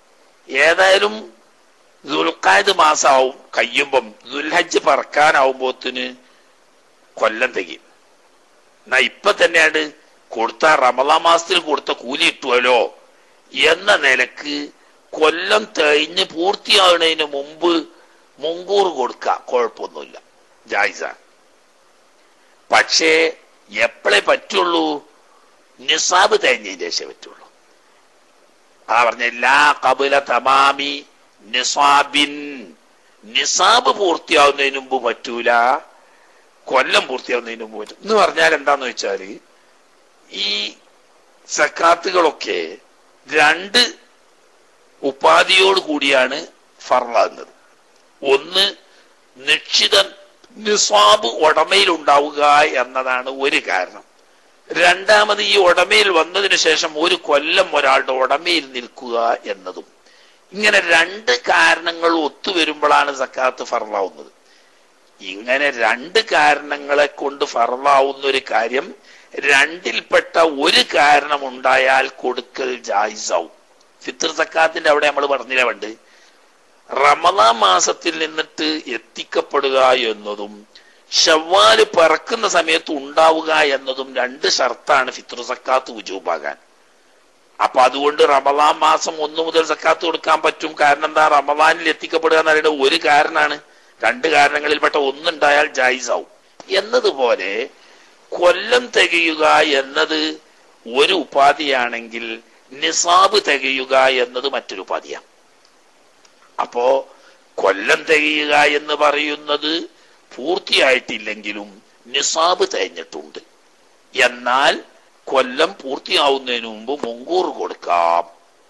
ഏതായാലും ദുൽഖായത് മാസമാവും കഴിയുമ്പം ദുൽഹജ്ജ് പറക്കാനാവുമ്പോത്തിന് കൊല്ലം തികയും എന്നാ ഇപ്പൊ തന്നെയാണ് കൊടുത്ത റമദാ മാസത്തിൽ കൊടുത്ത കൂലി കിട്ടുമല്ലോ എന്ന നിലക്ക് കൊല്ലം കഴിഞ്ഞ് പൂർത്തിയാകുന്നതിന് മുമ്പ് മുങ്കൂർ കൊടുക്ക കുഴപ്പമൊന്നുമില്ല ജായിസാണ് പക്ഷേ എപ്പോഴേ പറ്റുള്ളൂ നിസാബ് തേഞ്ഞതിന് ശേഷമേ പറ്റുള്ളൂ ആ പറഞ്ഞ എല്ലാ കബുല തമാമി നിസാബിൻ നിസാബ് പൂർത്തിയാവുന്നതിന് മുമ്പ് പറ്റൂല കൊല്ലം പൂർത്തിയാവുന്നതിന് മുമ്പ് പറ്റും എന്ന് പറഞ്ഞാൽ എന്താന്ന് വെച്ചാല് ഈ സക്കാത്തുകളൊക്കെ രണ്ട് ഉപാധിയോട് കൂടിയാണ് ഫർലാകുന്നത് ഒന്ന് നിശ്ചിത നിസ്വാബ് ഉടമയിൽ ഉണ്ടാവുക എന്നതാണ് ഒരു കാരണം രണ്ടാമത് ഈ ഉടമയിൽ വന്നതിന് ശേഷം ഒരു കൊല്ലം ഒരാളുടെ ഉടമയിൽ നിൽക്കുക എന്നതും ഇങ്ങനെ രണ്ട് കാരണങ്ങൾ ഒത്തുവരുമ്പോഴാണ് സക്കാത്ത് ഫറലാവുന്നത് ഇങ്ങനെ രണ്ട് കാരണങ്ങളെ കൊണ്ട് ഫറലാവുന്ന ഒരു കാര്യം രണ്ടിൽപ്പെട്ട ഒരു കാരണം ഉണ്ടായാൽ കൊടുക്കൽ ജായിസാവും ഫിത്തർ സക്കാത്തിന്റെ അവിടെ നമ്മൾ പറഞ്ഞില്ല പണ്ട് റമദാ മാസത്തിൽ നിന്നിട്ട് എത്തിക്കപ്പെടുക എന്നതും ഷവ്വാല് പറക്കുന്ന സമയത്ത് ഉണ്ടാവുക എന്നതും രണ്ട് ഷർത്താണ് ഫിത്രു സക്കാത്ത് ഉജൂബാകാൻ അപ്പൊ അതുകൊണ്ട് റമദാൻ മാസം ഒന്ന് മുതൽ സക്കാത്ത് കൊടുക്കാൻ പറ്റും കാരണം എന്താ റമദാനിൽ എത്തിക്കപ്പെടുക എന്ന് പറയുന്നത് ഒരു കാരണമാണ് രണ്ട് കാരണങ്ങളിൽപ്പെട്ട ഒന്നുണ്ടായാൽ ജായിസാവും എന്നതുപോലെ കൊല്ലം തികയുക എന്നത് ഒരു ഉപാധിയാണെങ്കിൽ നിസാബ് തികയുക എന്നത് മറ്റൊരു ഉപാധിയാണ് അപ്പോ കൊല്ലം തികയുക എന്ന് പറയുന്നത് പൂർത്തിയായിട്ടില്ലെങ്കിലും നിസാബ് തികഞ്ഞിട്ടുണ്ട് എന്നാൽ കൊല്ലം പൂർത്തിയാവുന്നതിന് മുമ്പ് മുങ്കൂർ കൊടുക്കാം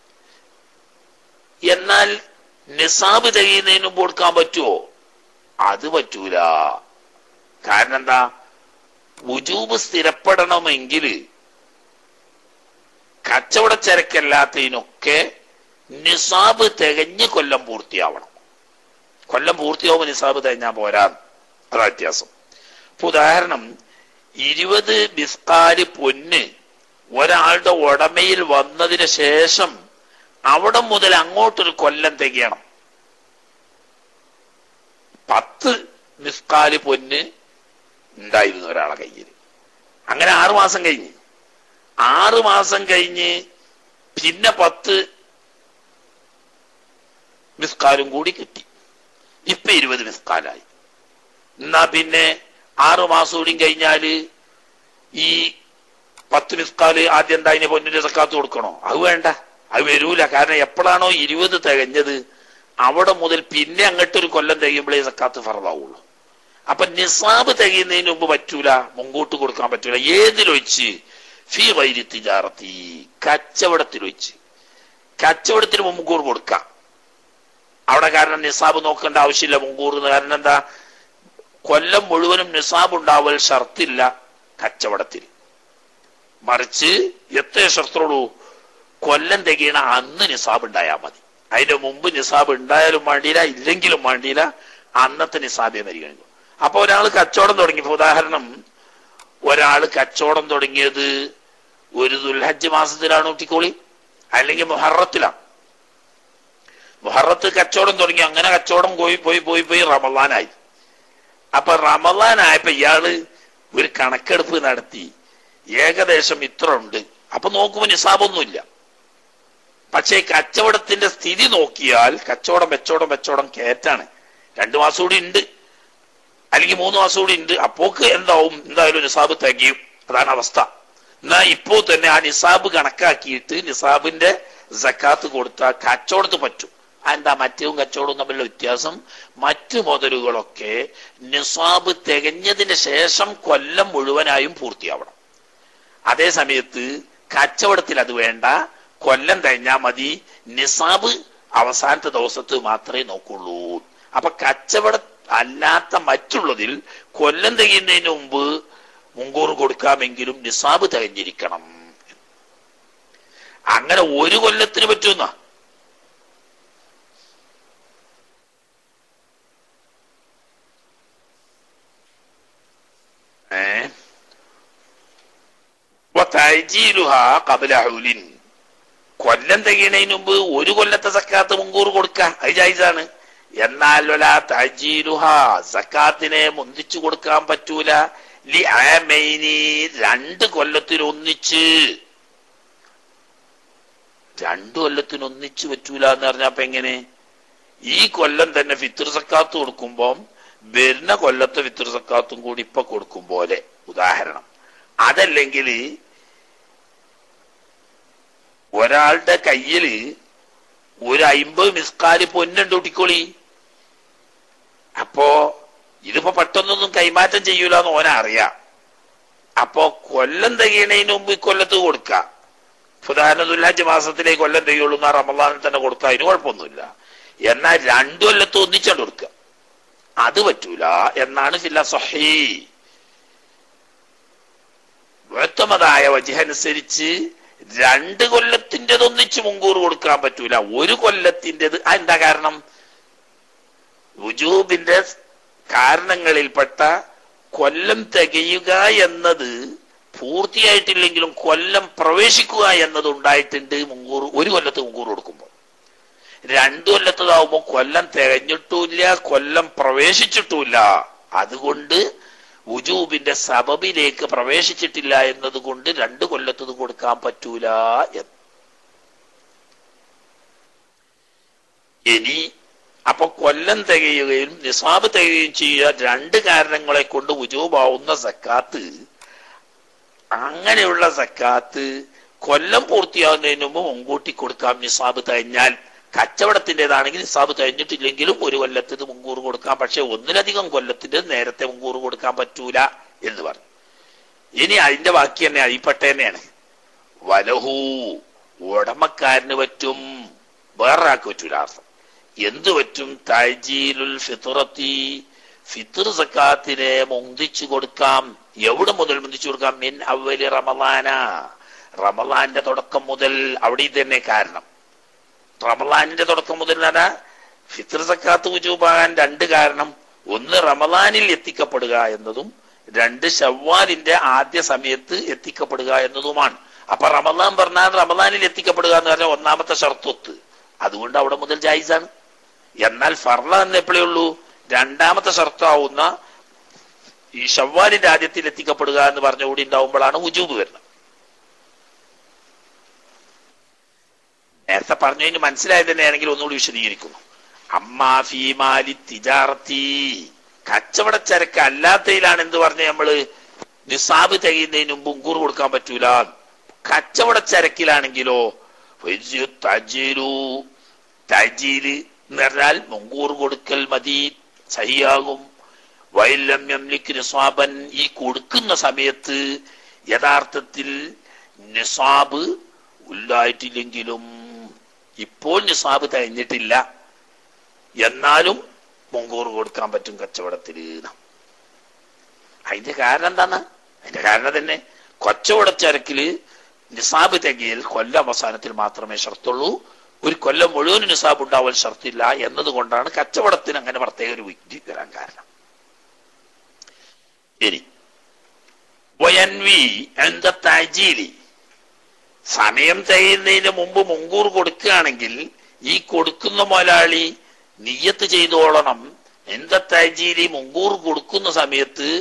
എന്നാൽ നിസാബ് തികയുന്നതിന് മുമ്പ് കൊടുക്കാൻ പറ്റുമോ അത് പറ്റൂല കാരണം എന്താ ഉജൂബ് സ്ഥിരപ്പെടണമെങ്കിൽ കച്ചവട ചരക്കല്ലാത്തതിനൊക്കെ നിസാബ് തികഞ്ഞ് കൊല്ലം പൂർത്തിയാവണം കൊല്ലം പൂർത്തിയാവുമ്പോൾ നിസാബ് തികഞ്ഞാൽ പോരാ അതാ വ്യത്യാസം ഇപ്പൊ ഉദാഹരണം ഇരുപത് ബിസ്കാല് പൊന്ന് ഒരാളുടെ ഉടമയിൽ വന്നതിന് ശേഷം അവിടെ മുതൽ അങ്ങോട്ടൊരു കൊല്ലം തികയണം പത്ത് മിസ്കാല് പൊന്ന് ഉണ്ടായിരുന്നു ഒരാളെ കയ്യിൽ അങ്ങനെ ആറു മാസം കഴിഞ്ഞ് ആറു മാസം കഴിഞ്ഞ് പിന്നെ പത്ത് മിസ്കാലും കൂടി കിട്ടി ഇപ്പൊ ഇരുപത് മിസ്കാലായി എന്നാ പിന്നെ ആറു മാസം കൂടി കഴിഞ്ഞാല് ഈ പത്ത് മിസ്കാല് ആദ്യം എന്താ അതിന് പൊന്നിന്റെ സക്കാത്ത് കൊടുക്കണോ അത് വേണ്ട അത് വരൂല കാരണം എപ്പോഴാണോ ഇരുപത് തികഞ്ഞത് അവിടെ മുതൽ പിന്നെ അങ്ങോട്ടൊരു കൊല്ലം തികയുമ്പോഴേ സക്കാത്ത് ഫറതാവുള്ളൂ അപ്പൊ നിസാബ് തികയുന്നതിന് മുമ്പ് പറ്റൂല മുൻകൂട്ട് കൊടുക്കാൻ പറ്റൂല ഏതിലൊഴിച്ച് ഫി വൈരി തിജാറത്തി കച്ചവടത്തിൽ വെച്ച് കച്ചവടത്തിന് മുൻകൂർ കൊടുക്കാം അവിടെ കാരണം നിസാബ് നോക്കേണ്ട ആവശ്യമില്ല മുൻകൂർ കാരണം എന്താ കൊല്ലം മുഴുവനും നിസാബ് ഉണ്ടാവൽ ഷർത്തില്ല കച്ചവടത്തിൽ മറിച്ച് എത്ര ഷർത്തുള്ളൂ കൊല്ലം തികയണ അന്ന് നിസാബ് ഉണ്ടായാൽ മതി അതിന്റെ മുമ്പ് നിസാബ് ഉണ്ടായാലും വേണ്ടിയില്ല ഇല്ലെങ്കിലും വേണ്ടിയില്ല അന്നത്തെ നിസാബെ പരിഗണിക്കും അപ്പൊ ഒരാൾ കച്ചവടം തുടങ്ങി ഇപ്പൊ ഉദാഹരണം ഒരാൾ കച്ചവടം തുടങ്ങിയത് ഒരു ദുൽഹജ്ജ് മാസത്തിലാണ് ഊട്ടിക്കോളി അല്ലെങ്കിൽ മുഹറത്തിലാണ് മുഹറത്ത് കച്ചവടം തുടങ്ങി അങ്ങനെ കച്ചവടം പോയി പോയി പോയി പോയി റമദാനായി അപ്പൊ റമദാനായപ്പോ ഇയാള് ഒരു കണക്കെടുപ്പ് നടത്തി ഏകദേശം ഇത്ര ഉണ്ട് അപ്പൊ നോക്കുമ്പോ നിസാബൊന്നുമില്ല പക്ഷേ കച്ചവടത്തിന്റെ സ്ഥിതി നോക്കിയാൽ കച്ചവടം വെച്ചോടം വെച്ചോടം കയറ്റാണ് രണ്ടു മാസം കൂടി ഉണ്ട് അല്ലെങ്കിൽ മൂന്ന് മാസം കൂടി ഉണ്ട് അപ്പോക്ക് എന്താവും എന്തായാലും നിസാബ് തികയും അതാണ് അവസ്ഥ എന്നാ ഇപ്പോ തന്നെ ആ നിസാബ് കണക്കാക്കിയിട്ട് നിസാബിന്റെ സക്കാത്ത് കൊടുത്താൽ കച്ചവടത്ത് പറ്റും എന്താ മറ്റവും കച്ചവടവും തമ്മിലുള്ള വ്യത്യാസം മറ്റു മുതലുകളൊക്കെ നിസാബ് തികഞ്ഞതിന് ശേഷം കൊല്ലം മുഴുവനായും പൂർത്തിയാവണം അതേ സമയത്ത് കച്ചവടത്തിൽ അത് വേണ്ട കൊല്ലം കഴിഞ്ഞാൽ മതി നിസാബ് അവസാനത്തെ ദിവസത്ത് മാത്രമേ നോക്കുള്ളൂ അപ്പൊ കച്ചവട അല്ലാത്ത മറ്റുള്ളതിൽ കൊല്ലം തികയുന്നതിന് മുമ്പ് മുൻകൂർ കൊടുക്കാമെങ്കിലും നിസാബ് തികഞ്ഞിരിക്കണം അങ്ങനെ ഒരു കൊല്ലത്തിന് പറ്റുന്ന ഏ വതഅജീലുഹാ ഖബ്ല ഹൗലിൻ കൊല്ലം തികയണതിന് മുമ്പ് ഒരു കൊല്ലത്തെ സക്കാത്ത് മുൻകൂർ കൊടുക്ക അത് ജായിസാണ് എന്നാൽ വല തജീലുഹ സക്കാത്തിനെ മുന്തിച്ചു കൊടുക്കാൻ പറ്റൂല ലി ആമൈനി രണ്ട് കൊല്ലത്തിൽ ഒന്നിച്ച് രണ്ടു കൊല്ലത്തിന് ഒന്നിച്ച് പറ്റൂല എന്ന് പറഞ്ഞപ്പോ എങ്ങനെ ഈ കൊല്ലം തന്നെ ഫിത്തർ സക്കാത്ത് കൊടുക്കുമ്പം വരുന്ന കൊല്ലത്തെ ഫിത്തർ സക്കാത്തും കൂടി ഇപ്പൊ കൊടുക്കും പോലെ ഉദാഹരണം അതല്ലെങ്കിൽ ഒരാളുടെ കയ്യില് ഒരു അയിമ്പത് മിസ്കാല് പൊന്നുണ്ട് ഒട്ടിക്കോളി അപ്പോ ഇതിപ്പോ പെട്ടെന്നൊന്നും കൈമാറ്റം ചെയ്യൂല എന്ന് ഓനറിയാം അപ്പോ കൊല്ലം തികയണതിന് മുമ്പ് ഇക്കൊല്ലത്ത് കൊടുക്കാം ഉദാഹരണ മാസത്തിലെ കൊല്ലം തികയുള്ളൂ എന്നാ റമദാനിൽ തന്നെ കൊടുക്കാം അതിന് കുഴപ്പമൊന്നുമില്ല എന്നാൽ രണ്ടു കൊല്ലത്ത് ഒന്നിച്ചാണ് കൊടുക്കുക അത് പറ്റൂല എന്നാണ് ഫിലസഹി വ്യക്തമതായ വജിഹനുസരിച്ച് രണ്ട് കൊല്ലത്തിൻ്റെത് ഒന്നിച്ച് മുൻകൂർ കൊടുക്കാൻ പറ്റൂല ഒരു കൊല്ലത്തിൻ്റെത് എന്താ കാരണം വുജൂബിന്റെ കാരണങ്ങളിൽപ്പെട്ട കൊല്ലം തികയുക എന്നത് പൂർത്തിയായിട്ടില്ലെങ്കിലും കൊല്ലം പ്രവേശിക്കുക എന്നത് ഉണ്ടായിട്ടുണ്ട് മുൻകൂർ ഒരു കൊല്ലത്ത് മുൻകൂർ കൊടുക്കുമ്പോൾ രണ്ടു കൊല്ലത്തതാവുമ്പോൾ കൊല്ലം തികഞ്ഞിട്ടുമില്ല കൊല്ലം പ്രവേശിച്ചിട്ടുമില്ല അതുകൊണ്ട് ഉജൂബിന്റെ സബബിലേക്ക് പ്രവേശിച്ചിട്ടില്ല എന്നതുകൊണ്ട് രണ്ട് കൊല്ലത്തത് കൊടുക്കാൻ പറ്റൂല എന്ന് ഇനി അപ്പൊ കൊല്ലം തികയുകയും നിസാബ് തികയുകയും ചെയ്യുക രണ്ട് കാരണങ്ങളെ കൊണ്ട് ഉജൂബാവുന്ന സക്കാത്ത് അങ്ങനെയുള്ള സക്കാത്ത് കൊല്ലം പൂർത്തിയാകുന്നതിന് മുമ്പ് മുൻകൂട്ടി കൊടുക്കാം നിസാബ് തികഞ്ഞാൽ കച്ചവടത്തിൻ്റെതാണെങ്കിൽ നിസാബ് കഴിഞ്ഞിട്ടില്ലെങ്കിലും ഒരു കൊല്ലത്തിന് മുൻകൂർ കൊടുക്കാം പക്ഷെ ഒന്നിലധികം കൊല്ലത്തിന്റെ നേരത്തെ മുൻകൂർ കൊടുക്കാൻ പറ്റൂല എന്ന് പറഞ്ഞു ഇനി അതിന്റെ ബാക്കി തന്നെ അഴിപ്പട്ട തന്നെയാണ് വലഹു ഉടമക്കാരന് പറ്റും വേറൊരാൾക്ക് പറ്റൂല അർത്ഥം എന്തു പറ്റും തജീലുൽ ഫിത്തുറത്തി ഫിത്തുർ സക്കാത്തിനെ മുന്തിച്ചു കൊടുക്കാം എവിടെ മുതൽ മുന്തിച്ചു കൊടുക്കാം മിൻ അവലി റമലാന റമലാന്റെ തുടക്കം മുതൽ അവിടെ തന്നെ കാരണം റമലാനിന്റെ തുടക്കം മുതൽ തന്നെ ഫിത്ർ സക്കാത്ത് വുജൂബാകാൻ രണ്ട് കാരണം ഒന്ന് റമലാനിൽ എത്തിക്കപ്പെടുക എന്നതും രണ്ട് ഷവ്വാലിന്റെ ആദ്യ സമയത്ത് എത്തിക്കപ്പെടുക എന്നതുമാണ് അപ്പൊ റമലാൻ പറഞ്ഞാൽ റമലാനിൽ എത്തിക്കപ്പെടുക എന്ന് പറഞ്ഞാൽ ഒന്നാമത്തെ ഷർത്തൊത്ത് അതുകൊണ്ട് അവിടെ മുതൽ ജായിസാണ് എന്നാൽ ഫർള എന്ന് എപ്പോഴേ ഉള്ളൂ രണ്ടാമത്തെ ഷർത്താവുന്ന ഈ ഷവ്വാലിന്റെ ആദ്യത്തിൽ എത്തിക്കപ്പെടുക എന്ന് പറഞ്ഞ കൂടി ഉണ്ടാവുമ്പോഴാണ് ഉജൂബ് വരുന്നത് നേരത്തെ പറഞ്ഞതിന് മനസ്സിലായത് തന്നെയാണെങ്കിൽ ഒന്നുകൂടി വിശദീകരിക്കുന്നു അമ്മാ ഫീമാലി തിജാറത്തി കച്ചവട ചരക്ക് അല്ലാത്തതിലാണ് എന്ത് പറഞ്ഞ നമ്മള് നിസാബ് തികയുന്നതിന് മുമ്പ് മുൻകൂർ കൊടുക്കാൻ പറ്റൂല കച്ചവട ചരക്കിലാണെങ്കിലോ തജീലു തജീല് എന്ന് പറഞ്ഞാൽ മുൻകൂർ കൊടുക്കൽ മതി സഹിയാകും വൈലം യംലിക്ക് നിസാബൻ ഈ കൊടുക്കുന്ന സമയത്ത് യഥാർത്ഥത്തിൽ നിസാബ് ഉണ്ടായിട്ടില്ലെങ്കിലും ഇപ്പോൾ നിസാബ് കഴിഞ്ഞിട്ടില്ല എന്നാലും മുൻകൂർ കൊടുക്കാൻ പറ്റും കച്ചവടത്തിൽ അതിന്റെ കാരണം എന്താണ് അതിന്റെ കാരണം തന്നെ കച്ചവട ചരക്കില് നിസാബ് തികയിൽ കൊല്ലം അവസാനത്തിൽ മാത്രമേ ഷർത്തുള്ളൂ ഒരു കൊല്ലം മുഴുവൻ നിസാബ് ഉണ്ടാവാൻ ഷർത്തില്ല എന്നതുകൊണ്ടാണ് കച്ചവടത്തിന് അങ്ങനെ പ്രത്യേക ഒരു വിധി വരാൻ കാരണം ഇനി വയൻവി എന്താ തജീലി സമയം തികയുന്നതിന് മുമ്പ് മുൻകൂർ കൊടുക്കുകയാണെങ്കിൽ ഈ കൊടുക്കുന്ന മുതലാളി നിയ്യത്ത് ചെയ്തോളണം എന്താ തജീലി മുൻകൂർ കൊടുക്കുന്ന സമയത്ത്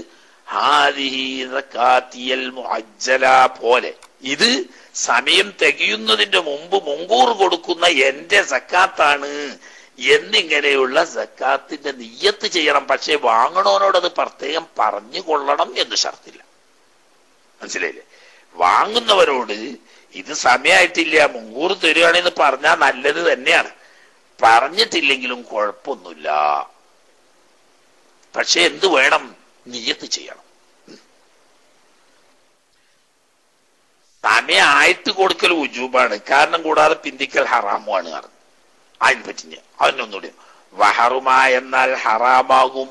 പോലെ ഇത് സമയം തികയുന്നതിന്റെ മുമ്പ് മുൻകൂർ കൊടുക്കുന്ന എന്റെ സക്കാത്താണ് എന്നിങ്ങനെയുള്ള സക്കാത്തിന്റെ നിയ്യത്ത് ചെയ്യണം പക്ഷെ വാങ്ങണോനോട് അത് പ്രത്യേകം പറഞ്ഞു കൊള്ളണം എന്ന് ഷർത്തില്ല മനസ്സിലായില്ലേ വാങ്ങുന്നവരോട് ഇത് സമയമായിട്ടില്ല മുൻകൂർ തരികയാണെന്ന് പറഞ്ഞാൽ നല്ലത് തന്നെയാണ് പറഞ്ഞിട്ടില്ലെങ്കിലും കുഴപ്പമൊന്നുമില്ല പക്ഷെ എന്ത് വേണം നിയത്ത് ചെയ്യണം സമയമായിട്ട് കൊടുക്കൽ ഉജൂബാണ് കാരണം കൂടാതെ പിന്തിക്കൽ ഹറാമുമാണ് പറഞ്ഞു അതിനെ പറ്റി അതിനൊന്നുകൂടി വഹറുമ എന്നാൽ ഹറാമാകും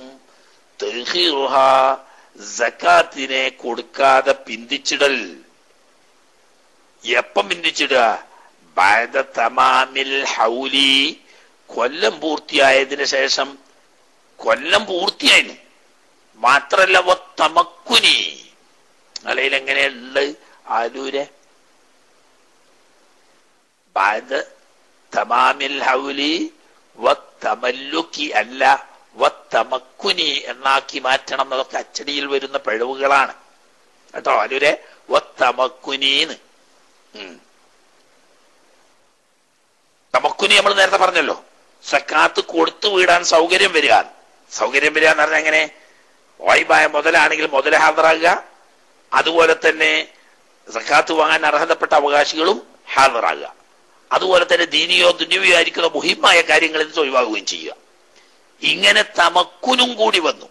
ജക്കാത്തിനെ കൊടുക്കാതെ പിന്തിച്ചിടൽ എപ്പം പിന്തിച്ചിടുക ബാദ തമാമിൽ ഹൗലി കൊല്ലം പൂർത്തിയായതിനു ശേഷം കൊല്ലം പൂർത്തിയായിന് മാത്രല്ല തമക്കുനി നിലയിൽ എങ്ങനെയുള്ളത് ആലൂരെ ബാദ് തമാമിൽ ഹൗലി വത്തമല്ലുക്കി അല്ല വത്തമക്കുനി എന്നാക്കി മാറ്റണം എന്നതൊക്കെ അച്ചടിയിൽ വരുന്ന പിഴവുകളാണ് കേട്ടോ അലുരെ വത്തമക്കുനീന്ന് ഉം. തമക്കുനി നമ്മൾ നേരത്തെ പറഞ്ഞല്ലോ സക്കാത്ത് കൊടുത്തു വീടാൻ സൗകര്യം വരിക സൗകര്യം വരിക എന്ന് പറഞ്ഞാൽ എങ്ങനെ വായ്പായ മുതലാണെങ്കിൽ മുതൽ ഹാജറാകുക അതുപോലെ തന്നെ സക്കാത്ത് വാങ്ങാൻ അർഹതപ്പെട്ട അവകാശികളും ഹാജറാകുക അതുപോലെ തന്നെ ദീനിയോ ദുന്യവിയോ ആയിരിക്കുന്ന മുഹിമായ കാര്യങ്ങളിൽ നിന്ന് ഒഴിവാകുകയും ചെയ്യുക ഇങ്ങനെ തമക്കുനും കൂടി വന്നു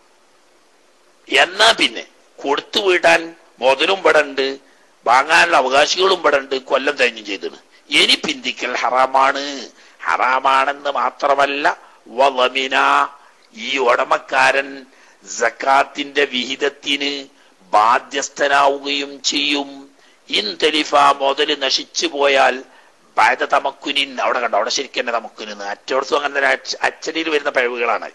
എന്നാ പിന്നെ കൊടുത്തു വീട്ടാൻ മുതലും ഇവിടെ ഉണ്ട് വാങ്ങാനുള്ള അവകാശികളും ഇവിടെ ഉണ്ട് കൊല്ലം തേഞ്ഞും ചെയ്തിണ് ഇനി പിന്തിക്കൽ ഹറാമാണ് ഹറാമാണെന്ന് മാത്രമല്ല വലമിന ഈ ഉടമക്കാരൻ സക്കാത്തിന്റെ വിഹിതത്തിന് ബാധ്യസ്ഥനാവുകയും ചെയ്യും ഇൻ തെലിഫ മുതല് നശിച്ചു പോയാൽ ബാധ തമക്കുനിൻ അവിടെ കണ്ടോ അവിടെ ശരിക്കും തന്നെ തമക്കുനിന്ന് അറ്റോടത്തും അങ്ങനെ തന്നെ അച്ച- അച്ചടിയിൽ വരുന്ന പിഴവുകളാണ്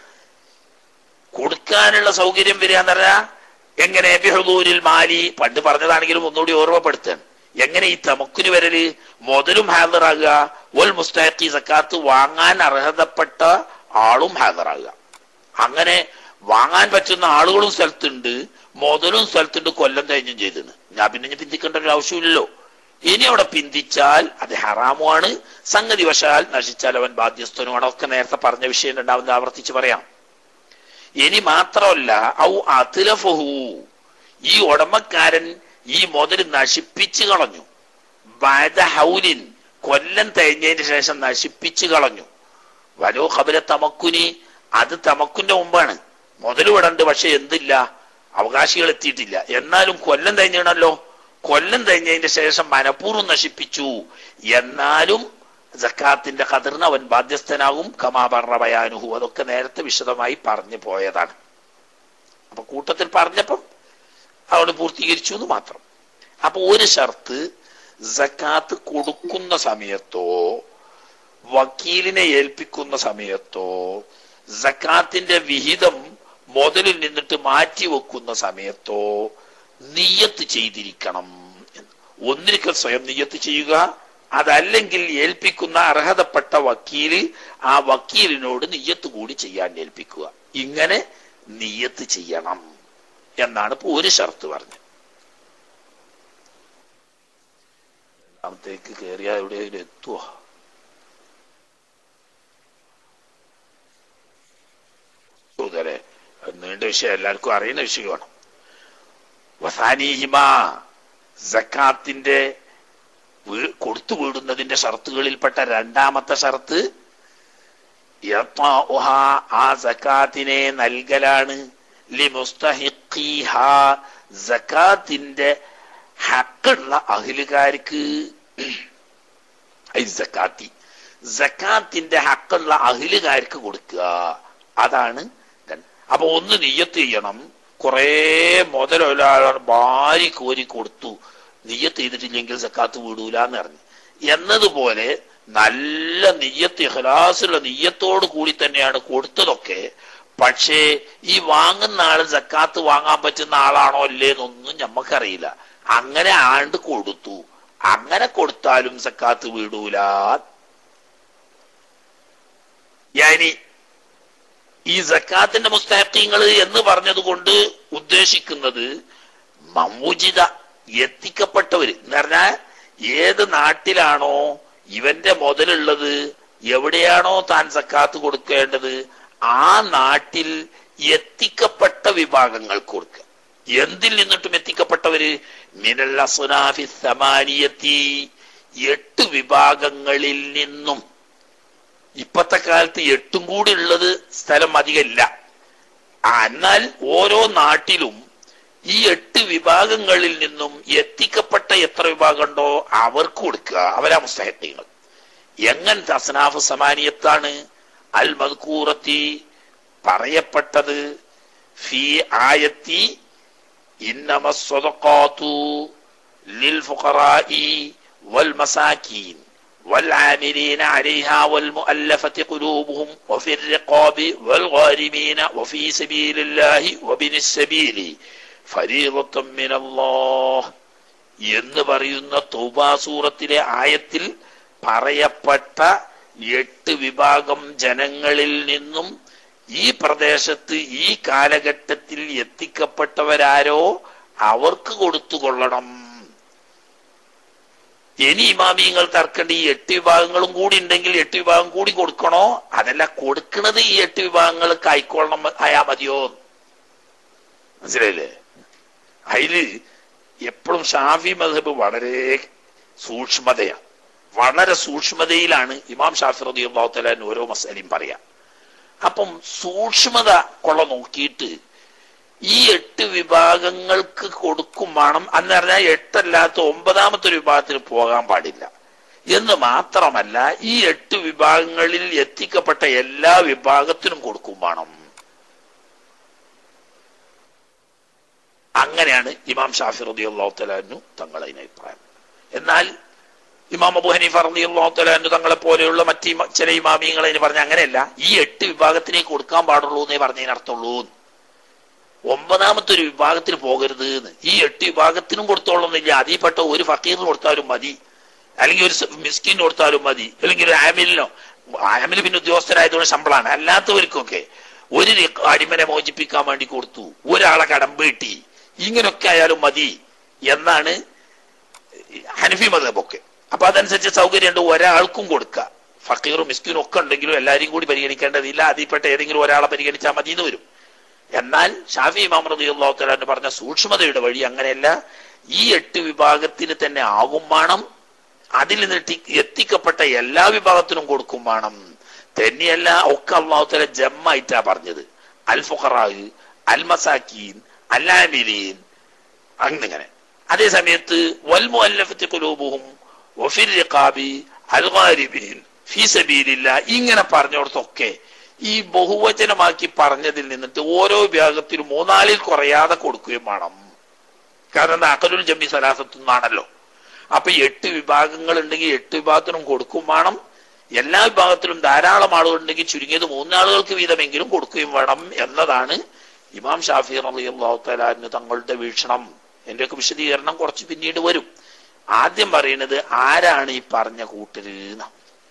കൊടുക്കാനുള്ള സൗകര്യം വരിക എന്ന് പറഞ്ഞാൽ എങ്ങനെ ബിഹദൂരിൽ മാലി പണ്ട് പറഞ്ഞതാണെങ്കിലും ഒന്നുകൂടി ഓർമ്മപ്പെടുത്തുകയാണ് എങ്ങനെ ഈ തമക്കുന് വരല് മുതലും ഹാജറാകുക ഒൽ മുസ്താഖി സക്കാത്ത് വാങ്ങാൻ അർഹതപ്പെട്ട ആളും ഹാജറാകുക അങ്ങനെ വാങ്ങാൻ പറ്റുന്ന ആളുകളും സ്ഥലത്തുണ്ട് മുതലും സ്ഥലത്തുണ്ട് കൊല്ലം കഴിഞ്ഞും ചെയ്തിന് ഞാൻ പിന്നെ ഇനി പിന്തിക്കേണ്ട ഒരു ആവശ്യമില്ലല്ലോ ഇനി അവിടെ പിന്തിച്ചാൽ അത് ഹറാമുമാണ് സംഗതി വശാൽ നശിച്ചാൽ അവൻ ബാധ്യസ്ഥനുമാണ് ഒക്കെ നേരത്തെ പറഞ്ഞ വിഷയം ഉണ്ടാവുന്ന ആവർത്തിച്ച് പറയാം ഇനി മാത്രമല്ല ഔ അതിലഫഹു ഈ ഉടമക്കാരൻ ഈ മുതൽ നശിപ്പിച്ചു കളഞ്ഞു ബാദ ഹൗലിൻ കൊല്ലം കഴിഞ്ഞതിന് ശേഷം നശിപ്പിച്ചു കളഞ്ഞു വലോ കബല തമക്കുനി അത് തമക്കുന്റെ മുമ്പാണ് മുതൽ വിടണ്ട് പക്ഷെ എന്തില്ല അവകാശികൾ എത്തിയിട്ടില്ല എന്നാലും കൊല്ലം കഴിഞ്ഞണല്ലോ കൊല്ലം കഴിഞ്ഞതിന്റെ ശേഷം മനഃപൂർവ്വം നശിപ്പിച്ചു എന്നാലും ജക്കാത്തിന്റെ കതിർന്ന് അവൻ ബാധ്യസ്ഥനാകും കമാപർണ ബയാനുഹു അതൊക്കെ നേരത്തെ വിശദമായി പറഞ്ഞു പോയതാണ് അപ്പൊ കൂട്ടത്തിൽ പറഞ്ഞപ്പം അവിടെ പൂർത്തീകരിച്ചു എന്ന് മാത്രം അപ്പൊ ഒരു ഷർത്ത് ജക്കാത്ത് കൊടുക്കുന്ന സമയത്തോ വക്കീലിനെ ഏൽപ്പിക്കുന്ന സമയത്തോ ജക്കാത്തിന്റെ വിഹിതം മുതലിൽ നിന്നിട്ട് മാറ്റി വെക്കുന്ന സമയത്തോ നിയ്യത്ത് ചെയ്തിരിക്കണം എന്ന്. ഒന്നിരിക്കൽ സ്വയം നിയ്യത്ത് ചെയ്യുക അതല്ലെങ്കിൽ ഏൽപ്പിക്കുന്ന അർഹതപ്പെട്ട വക്കീല് ആ വക്കീലിനോട് നിയ്യത്ത് കൂടി ചെയ്യാൻ ഏൽപ്പിക്കുക ഇങ്ങനെ നിയ്യത്ത് ചെയ്യണം എന്നാണ് ഇപ്പൊ ഒരു ഷർത്ത് പറഞ്ഞത് രണ്ടാമത്തേക്ക് കയറിയാൽ എവിടെയെങ്കിലും എത്തുവോ സുഖരെ നീണ്ട വിഷയം എല്ലാവർക്കും അറിയുന്ന വിഷയമാണ് വസാനിഹിമ സക്കാത്തിന്റെ വീ- കൊടുത്തു വീടുന്നതിന്റെ ഷർത്തുകളിൽപ്പെട്ട രണ്ടാമത്തെ ഷർത്ത് ഇഅ്താഉഹ, ആ സക്കാത്തിനെ നൽകലാണ് ലിമുസ്തഹിഖീഹ, സക്കാത്തിന്റെ ഹക്കുള്ള അഹിലുകാർക്ക് ഐ സക്കാത്തി സക്കാത്തിന്റെ ഹക്കുള്ള അഹിലുകാർക്ക് കൊടുക്കുക അതാണ് രണ്ട്. അപ്പൊ ഒന്ന് നിയ്യത്ത് ചെയ്യണം കുറെ മുതലൊരാൾ ഭാരി കോരി കൊടുത്തു നിയ്യത്ത് ചെയ്തിട്ടില്ലെങ്കിൽ സക്കാത്ത് വിടൂല എന്ന് പറഞ്ഞു എന്നതുപോലെ നല്ല നിയ്യത്ത് ഇഖ്ലാസുള്ള നിയ്യത്തോട് കൂടി തന്നെയാണ് കൊടുത്തതൊക്കെ പക്ഷേ ഈ വാങ്ങുന്ന ആള് സക്കാത്ത് വാങ്ങാൻ പറ്റുന്ന ആളാണോ അല്ലേന്നൊന്നും ഞമ്മക്കറിയില്ല അങ്ങനെ ആണ്ട് കൊടുത്തു അങ്ങനെ കൊടുത്താലും സക്കാത്ത് വീടൂല ഞാനി ഈ സക്കാത്തിന്റെ മുസ്തഹക്കീങ്ങൾ എന്ന് പറഞ്ഞത് കൊണ്ട് ഉദ്ദേശിക്കുന്നത് മമ്മൂജിത എത്തിക്കപ്പെട്ടവര് എന്ന് പറഞ്ഞാൽ ഏത് നാട്ടിലാണോ ഇവന്റെ മുതലുള്ളത് എവിടെയാണോ താൻ സക്കാത്ത് കൊടുക്കേണ്ടത് ആ നാട്ടിൽ എത്തിക്കപ്പെട്ട വിഭാഗങ്ങൾ കൊടുക്കുക എന്തിൽ നിന്നിട്ടും എത്തിക്കപ്പെട്ടവര് മിനൽ അസ്നാഫി സമാനിയത്തി എട്ട് വിഭാഗങ്ങളിൽ നിന്നും ഇപ്പത്തെ കാലത്ത് എട്ടും കൂടി ഉള്ളത് സ്ഥലം അധികമില്ല ആ, എന്നാൽ ഓരോ നാട്ടിലും ഈ എട്ട് വിഭാഗങ്ങളിൽ നിന്നും എത്തിക്കപ്പെട്ട എത്ര വിഭാഗമുണ്ടോ അവർക്ക് കൊടുക്കുക അവരാ മുസ്തഹത്തിങ്ങൾ എങ്ങനത്തെ അസ്നാഫ് സമാനിയത്താണ് അൽ മദ്കൂറത്തി പറയപ്പെട്ടത് ഫി ആയത്തി ഇന്നമ സ്വതക്കാത്തു ലിൽ ഫുഖറാഇ വൽ മസാക്കീൻ والعاملين عليها والمؤلفة قلوبهم وفي الرقاب والغارمين وفي سبيل الله وبن السبيل فريضة من الله എന്ന് പറയുന്ന തൗബാസൂറത്തിലെ ആയത്തിൽ പറയപ്പെട്ട എട്ട് വിഭാഗം ജനങ്ങളിൽ നിന്നും ഈ പ്രദേശത്ത് ഈ കാലഘട്ടത്തിൽ എത്തിക്കപ്പെട്ടവരാരോ അവർക്ക് കൊടുത്തുകൊള്ളണം ഇനി ഇമാമിയങ്ങൾ തർക്കണ്ട ഈ എട്ട് വിഭാഗങ്ങളും കൂടി ഉണ്ടെങ്കിൽ എട്ട് വിഭാഗം കൂടി കൊടുക്കണോ അതല്ല കൊടുക്കുന്നത് ഈ എട്ട് വിഭാഗങ്ങൾക്ക് ആയിക്കൊള്ളണം ആയാ മതിയോ മനസ്സിലായില്ലേ അതില് എപ്പോഴും ഷാഫി മധബ് വളരെ സൂക്ഷ്മതയാണ് വളരെ സൂക്ഷ്മതയിലാണ് ഇമാം ഷാഫി റബി അള്ളാഹുത്തലാൻ ഓരോ മസാലയും പറയാം അപ്പം സൂക്ഷ്മത കൊള്ള നോക്കിയിട്ട് ഈ എട്ട് വിഭാഗങ്ങൾക്ക് കൊടുക്കും വേണം അന്ന് പറഞ്ഞാൽ എട്ടല്ലാത്ത ഒമ്പതാമത്തെ ഒരു വിഭാഗത്തിന് പോകാൻ പാടില്ല എന്ന് മാത്രമല്ല ഈ എട്ട് വിഭാഗങ്ങളിൽ എത്തിക്കപ്പെട്ട എല്ലാ വിഭാഗത്തിനും കൊടുക്കും വേണം അങ്ങനെയാണ് ഇമാം ഷാഫി റബി അള്ളാഹുത്തലാനു തങ്ങളെ അഭിപ്രായം എന്നാൽ ഇമാം അബു ഹനീഫ റബി അള്ളാഹുത്തലാനു തങ്ങളെ പോലെയുള്ള മറ്റ് ഇമ- ചില ഇമാമിയങ്ങളെ പറഞ്ഞ അങ്ങനെയല്ല ഈ എട്ട് വിഭാഗത്തിനേ കൊടുക്കാൻ പാടുള്ളൂ എന്നേ പറഞ്ഞതിനർത്ഥമുള്ളൂ ഒമ്പതാമത്തെ ഒരു വിഭാഗത്തിന് പോകരുത് എന്ന് ഈ എട്ട് വിഭാഗത്തിനും കൊടുത്തോളുന്നില്ല അതിൽപ്പെട്ട ഒരു ഫക്കീറിന് കൊടുത്താലും മതി അല്ലെങ്കിൽ ഒരു മിസ്കിന് കൊടുത്താലും മതി അല്ലെങ്കിൽ ഒരു ആമിലിനോ ആമിൽ പിന്നെ ഉദ്യോഗസ്ഥരായതുകൊണ്ട് ശമ്പളമാണ് അല്ലാത്തവർക്കൊക്കെ ഒരു രി- അടിമനെ മോചിപ്പിക്കാൻ വേണ്ടി കൊടുത്തു ഒരാളെ കടമ്പ് കിട്ടി ഇങ്ങനൊക്കെ ആയാലും മതി എന്നാണ് ഹനഫി മതബൊക്കെ അപ്പൊ അതനുസരിച്ച് സൗകര്യമുണ്ട് ഒരാൾക്കും കൊടുക്കുക ഫക്കീറും മിസ്കിനും ഒക്കെ ഉണ്ടെങ്കിലും എല്ലാവരെയും കൂടി പരിഗണിക്കേണ്ടതില്ല അതിൽപ്പെട്ട ഏതെങ്കിലും ഒരാളെ പരിഗണിച്ചാൽ മതി എന്ന് വരും എന്നാൽ ഷാഫി ഇമാം റളിയല്ലാഹു തആല എന്ന് പറഞ്ഞ സൂക്ഷ്മതയുടെ വഴി അങ്ങനെയല്ല ഈ എട്ട് വിഭാഗത്തിന് തന്നെ ആകും വേണം അതിൽ നിന്ന് ടി- എത്തിക്കപ്പെട്ട എല്ലാ വിഭാഗത്തിനും കൊടുക്കും വേണം തന്നെയല്ല ഒക്കെ അള്ളാഹു തല ജമ്മായിട്ടാ പറഞ്ഞത് അൽ ഫുഖറാഹ് അൽ മസാക്കീൻ അല്ലാമിലീൻ അങ്ങനെ അതേ സമയത്ത് വൽ മുഅല്ലഫത്തി ഖുലൂബുഹും വഫിർ റിഖാബി അൽ ഗാരിബീൻ ഫീ സബീലില്ല ഇങ്ങനെ പറഞ്ഞോടത്തൊക്കെ ഈ ബഹുവചനമാക്കി പറഞ്ഞതിൽ നിന്നിട്ട് ഓരോ വിഭാഗത്തിലും മൂന്നാലിൽ കുറയാതെ കൊടുക്കുകയും വേണം കാരണം എന്താ അക്കലുൽ ജമ്മി സലാസത്തുനിന്നാണല്ലോ അപ്പൊ എട്ട് വിഭാഗങ്ങൾ ഉണ്ടെങ്കിൽ എട്ട് വിഭാഗത്തിനും കൊടുക്കും വേണം എല്ലാ വിഭാഗത്തിലും ധാരാളം ആളുകൾ ഉണ്ടെങ്കിൽ ചുരുങ്ങിയത് മൂന്നാളുകൾക്ക് വീതമെങ്കിലും കൊടുക്കുകയും വേണം എന്നതാണ് ഇമാം ഷാഫി റളിയല്ലാഹു തആലാന് തങ്ങളുടെ വീക്ഷണം എന്റെയൊക്കെ വിശദീകരണം കുറച്ച് പിന്നീട് വരും ആദ്യം പറയുന്നത് ആരാണ് ഈ പറഞ്ഞ കൂട്ടര് ന്നാ.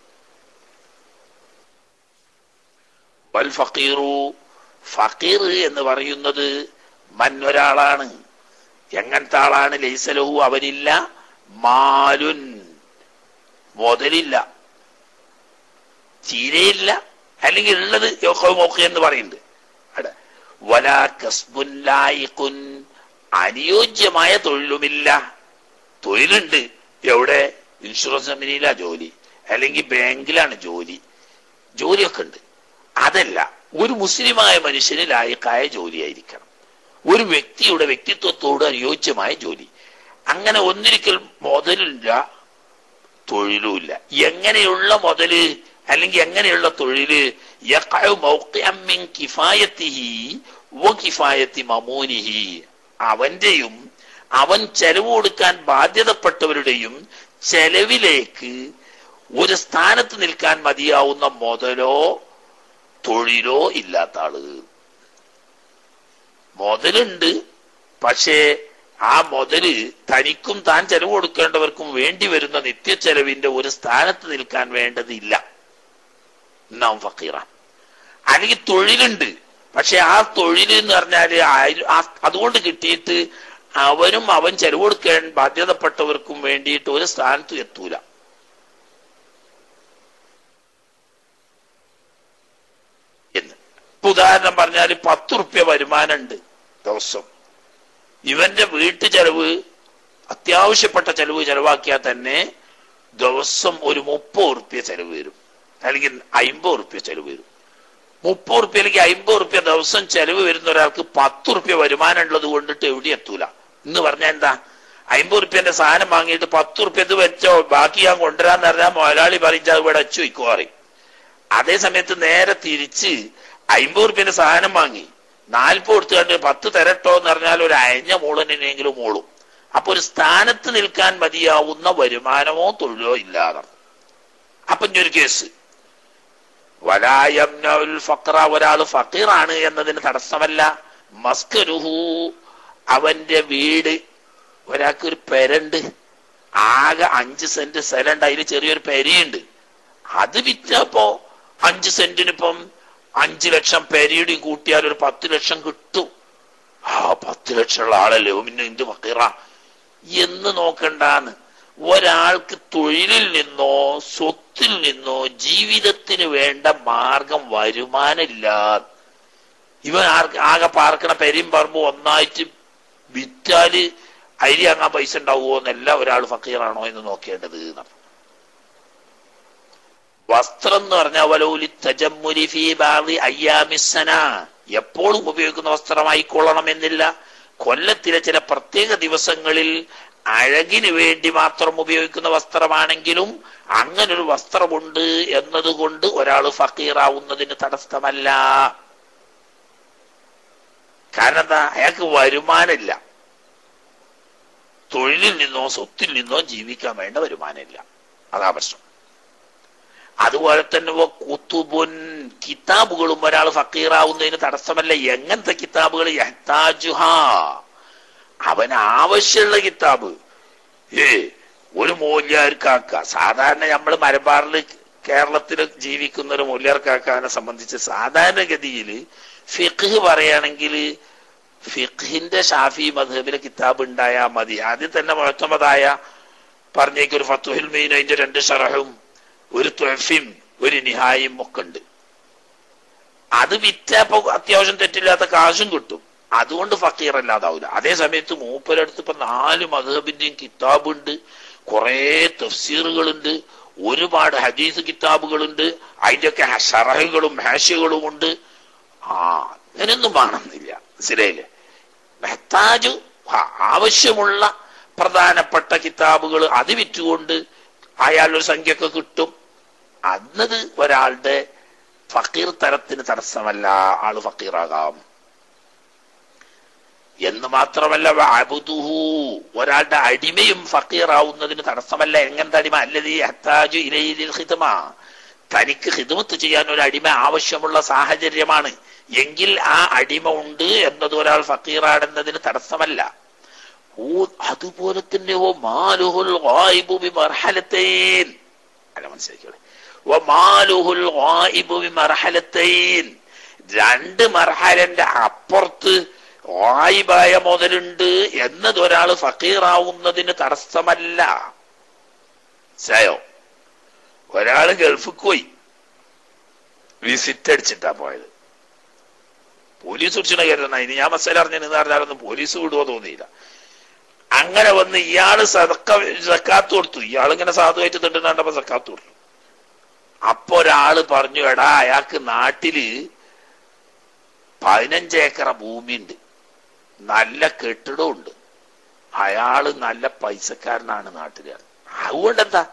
വൽ ഫക്കീറു ഫക്കീർ എന്ന് പറയുന്നത് മൻ ഒരാളാണ് എങ്ങനത്തെ ആളാണ് ലൈസലഹു അവനില്ല മാലുൻ മുതലില്ല തീരെയില്ല അല്ലെങ്കിൽ ഉള്ളത് യോഹോമോക്കെ എന്ന് പറയുന്നുണ്ട് അവിടെ വലാ കസ്ബുൻ ലായിഖുൻ അനുയോജ്യമായ തൊഴിലുമില്ല തൊഴിലുണ്ട് എവിടെ ഇൻഷുറൻസ് കമ്പനിയിലാ ജോലി അല്ലെങ്കിൽ ബാങ്കിലാണ് ജോലി ജോലിയൊക്കെ ഉണ്ട് അതല്ല ഒരു മുസ്ലിമായ മനുഷ്യന് ലായക്കായ ജോലിയായിരിക്കണം ഒരു വ്യക്തിയുടെ വ്യക്തിത്വത്തോട് അനുയോജ്യമായ ജോലി അങ്ങനെ ഒന്നിരിക്കൽ മുതലില്ല തൊഴിലുമില്ല എങ്ങനെയുള്ള മുതല് അല്ലെങ്കിൽ എങ്ങനെയുള്ള തൊഴില് യഖഉ മൗഖിഅൻ മിൻ കിഫായത്തിഹി വ കിഫായത്തി മമൂനിഹി അവന്റെയും അവൻ ചെലവ് കൊടുക്കാൻ ബാധ്യതപ്പെട്ടവരുടെയും ചെലവിലേക്ക് ഒരു സ്ഥാനത്ത് നിൽക്കാൻ മതിയാവുന്ന മുതലോ തൊഴിലോ ഇല്ലാത്ത ആള് മുതലുണ്ട് പക്ഷേ ആ മുതല് തനിക്കും താൻ ചെലവ് കൊടുക്കേണ്ടവർക്കും വേണ്ടി വരുന്ന നിത്യ ചെലവിന്റെ ഒരു സ്ഥാനത്ത് നിൽക്കാൻ വേണ്ടതില്ല നാം ഫക്കീറ അല്ലെങ്കിൽ തൊഴിലുണ്ട് പക്ഷെ ആ തൊഴിൽ എന്ന് പറഞ്ഞാല് ആയിര- ആ- അതുകൊണ്ട് കിട്ടിയിട്ട് അവനും അവൻ ചെലവ് കൊടുക്കാൻ ബാധ്യതപ്പെട്ടവർക്കും വേണ്ടിയിട്ട് ഒരു സ്ഥാനത്തും എത്തൂല എന്ന് ഇപ്പൊ ഉദാഹരണം പറഞ്ഞാൽ പത്ത് റുപ്യ വരുമാനമുണ്ട് ദിവസം ഇവന്റെ വീട്ടു ചെലവ് അത്യാവശ്യപ്പെട്ട ചെലവ് ചെലവാക്കിയാൽ തന്നെ ദിവസം ഒരു മുപ്പത് റുപ്യ ചെലവ് വരും അല്ലെങ്കിൽ അമ്പത് റുപ്യ ചെലവ് വരും മുപ്പത് റുപ്യ അല്ലെങ്കിൽ അമ്പത് റുപ്യ ദിവസം ചെലവ് വരുന്ന ഒരാൾക്ക് പത്ത് റുപ്യ വരുമാനം ഉള്ളത് കൊണ്ടിട്ട് എവിടെ എത്തൂല എന്ന് പറഞ്ഞാൽ എന്താ അമ്പത് റുപ്യന്റെ സാധനം വാങ്ങിയിട്ട് പത്ത് റുപ്യ ഇത് വെച്ചോ ബാക്കി ഞാൻ കൊണ്ടുവരാന്ന് പറഞ്ഞാൽ മുതലാളി പറയിച്ചാൽ ഇവിടെ അച്ചു വയ്ക്കോ പറയും അതേ സമയത്ത് നേരെ തിരിച്ച് അമ്പത് റുപ്യന്റെ സാധനം വാങ്ങി നാൽപ്പത് കൊടുത്തു കണ്ട് പത്ത് തരട്ടോ എന്ന് പറഞ്ഞാൽ ഒരു അയഞ്ഞ മൂളനെങ്കിലും മൂളും അപ്പൊ ഒരു സ്ഥാനത്ത് നിൽക്കാൻ മതിയാവുന്ന വരുമാനമോ തൊഴിലോ ഇല്ലാതെ അപ്പൊ ഇനി ഒരു കേസ് വലായംനഉൽ ഫഖറ ഒരാൾ ഫക്കീറാണ് എന്നതിന് തടസ്സമല്ല മസ്കരുഹു അവന്റെ വീട് ഒരാൾക്ക് ഒരു പെരണ്ട് ആകെ അഞ്ച് സെന്റ് സ്ഥലമുണ്ട് അതിൽ ചെറിയൊരു പെരയുണ്ട് അത് വിറ്റപ്പോ അഞ്ച് സെന്റിനിപ്പം അഞ്ചു ലക്ഷം പെരയുടെ കൂട്ടിയാൽ ഒരു പത്ത് ലക്ഷം കിട്ടും ആ പത്ത് ലക്ഷമുള്ള ആളല്ലേ ഓ, പിന്നെ എന്ത് ഫക്കീറ എന്ന് നോക്കണ്ടാന്ന് ഒരാൾക്ക് തൊഴിലിൽ നിന്നോ സ്വത്തിൽ നിന്നോ ജീവിതത്തിന് വേണ്ട മാർഗം വരുമാനമില്ല ഇവൻ ആർക്ക് ആകെ പാർക്കണ പെരിയും പറമ്പും ഒന്നായിട്ട് വിറ്റാല് അരി അങ്ങാൻ പൈസ ഉണ്ടാവുമോ എന്നല്ല ഒരാൾ ഫക്കീറാണോ എന്ന് നോക്കേണ്ടത് എന്നാണ് വസ്ത്രം എന്ന് പറഞ്ഞാൽ വലൂലി തജമ്മുലി ഫീ ബാദി അയ്യാമിസ്സന എപ്പോഴും ഉപയോഗിക്കുന്ന വസ്ത്രമായിക്കൊള്ളണം എന്നില്ല കൊല്ലത്തിലെ ചില പ്രത്യേക ദിവസങ്ങളിൽ അഴകിന് വേണ്ടി മാത്രം ഉപയോഗിക്കുന്ന വസ്ത്രമാണെങ്കിലും അങ്ങനൊരു വസ്ത്രമുണ്ട് എന്നതുകൊണ്ട് ഒരാൾ ഫക്കീറാവുന്നതിന് തടസ്സമല്ല കാരണം എന്താ അയാൾക്ക് വരുമാനമില്ല തൊഴിലിൽ നിന്നോ സ്വത്തിൽ നിന്നോ ജീവിക്കാൻ വേണ്ട വരുമാനമില്ല അതാ പ്രശ്നം അതുപോലെ തന്നെ വ കുത്തുബുൻ കിതാബുകളും ഒരാൾ ഫക്കീറാവുന്നതിന് തടസ്സമല്ല എങ്ങനത്തെ കിതാബുകൾ യഹ്താജുഹ അവന് ആവശ്യമുള്ള കിതാബ് ഏ ഒരു മൂല്യാർക്കാക്ക സാധാരണ നമ്മൾ മലബാറിൽ കേരളത്തിൽ ജീവിക്കുന്ന ഒരു മൂല്യാർക്കാക്കാനെ സംബന്ധിച്ച് സാധാരണഗതിയിൽ ഫിഖ് പറയുകയാണെങ്കിൽ ഫിഖിന്റെ ഷാഫി മധബിലെ കിതാബ് ഉണ്ടായാൽ മതി ആദ്യം തന്നെ മുഴത്തമതായ പറഞ്ഞേക്ക് ഒരു ഫത്തുഹിൽ മീൻ അതിന്റെ രണ്ട് ഷറഹും ഒരു ത്വഫിം ഒരു നിഹായും ഒക്കെ ഉണ്ട് അത് വിറ്റപ്പോ അത്യാവശ്യം തെറ്റില്ലാത്ത കാശും കിട്ടും അതുകൊണ്ട് ഫക്കീർ അല്ലാതാവില്ല അതേ സമയത്ത് മൂപ്പരടുത്ത് ഇപ്പൊ നാല് മധബിന്റെയും കിതാബുണ്ട് കുറെ തഫ്സീറുകളുണ്ട് ഒരുപാട് ഹദീസ് കിതാബുകളുണ്ട് അതിന്റെയൊക്കെ ഷറഹുകളും ഹാഷ്യകളും ഉണ്ട് ആ അങ്ങനെയൊന്നും വേണമെന്നില്ല മനസ്സിലായില്ലേ മെഹത്താജ് ആവശ്യമുള്ള പ്രധാനപ്പെട്ട കിതാബുകൾ അത് വിറ്റുകൊണ്ട് അയാൾ ഒരു സംഖ്യയൊക്കെ കിട്ടും അന്നത് ഒരാളുടെ ഫക്കീർ തരത്തിന് തടസ്സമല്ല ആള് ഫക്കീറാകാം എന്ന് മാത്രമല്ല അബുദുഹു ഒരാളുടെ അടിമയും ഫക്കീറാവുന്നതിന് തടസ്സമല്ല എങ്ങനത്തെ അടിമ അല്ലത് ഹത്താജു ഇലയിൽ ഹിതമ തനിക്ക് ഹിദമത്ത് ചെയ്യാൻ ഒരു അടിമ ആവശ്യമുള്ള സാഹചര്യമാണ് എങ്കിൽ ആ അടിമ ഉണ്ട് എന്നത് ഒരാൾ ഫക്കീറാടുന്നതിന് തടസ്സമല്ല ഓ അതുപോലെ തന്നെ ഓ മാലുഹുൽ ഗായിബു ബിമർഹലത്തൈൻ അല്ല മനസ്സിലാക്കിയോളെ ഓ മാലുഹുൽ ഗായിബു ബിമർഹലത്തൈൻ രണ്ട് മർഹലന്റെ അപ്പുറത്ത് വായിബായ മുതലുണ്ട് എന്നത് ഒരാൾ ഫക്കീറാവുന്നതിന് തടസ്സമല്ല മനസ്സിലായോ ഒരാള് ഗൾഫിൽ പോയി വിസിറ്റ് അടിച്ചിട്ടാ പോയത് പോലീസ് പിടിച്ചിട്ട് കരുതുന്ന ഇനി ഞാൻ മസാല അറിഞ്ഞെന്ന് പറഞ്ഞാലൊന്നും പോലീസ് വിടുവോ തോന്നിയില്ല അങ്ങനെ വന്ന് ഇയാള് സതക്ക സക്കാത്ത് കൊടുത്തു ഇയാൾ ഇങ്ങനെ സാധുവായിട്ട് തിണ്ടുന്നാണ്ടപ്പോ സക്കാത്ത് കൊടുത്തു അപ്പൊ ഒരാള് പറഞ്ഞു എടാ അയാൾക്ക് നാട്ടില് പതിനഞ്ച് ഏക്കറ ഭൂമിയുണ്ട് നല്ല കെട്ടിടമുണ്ട് അയാള് നല്ല പൈസക്കാരനാണ് നാട്ടില് അതുകൊണ്ട് എന്താ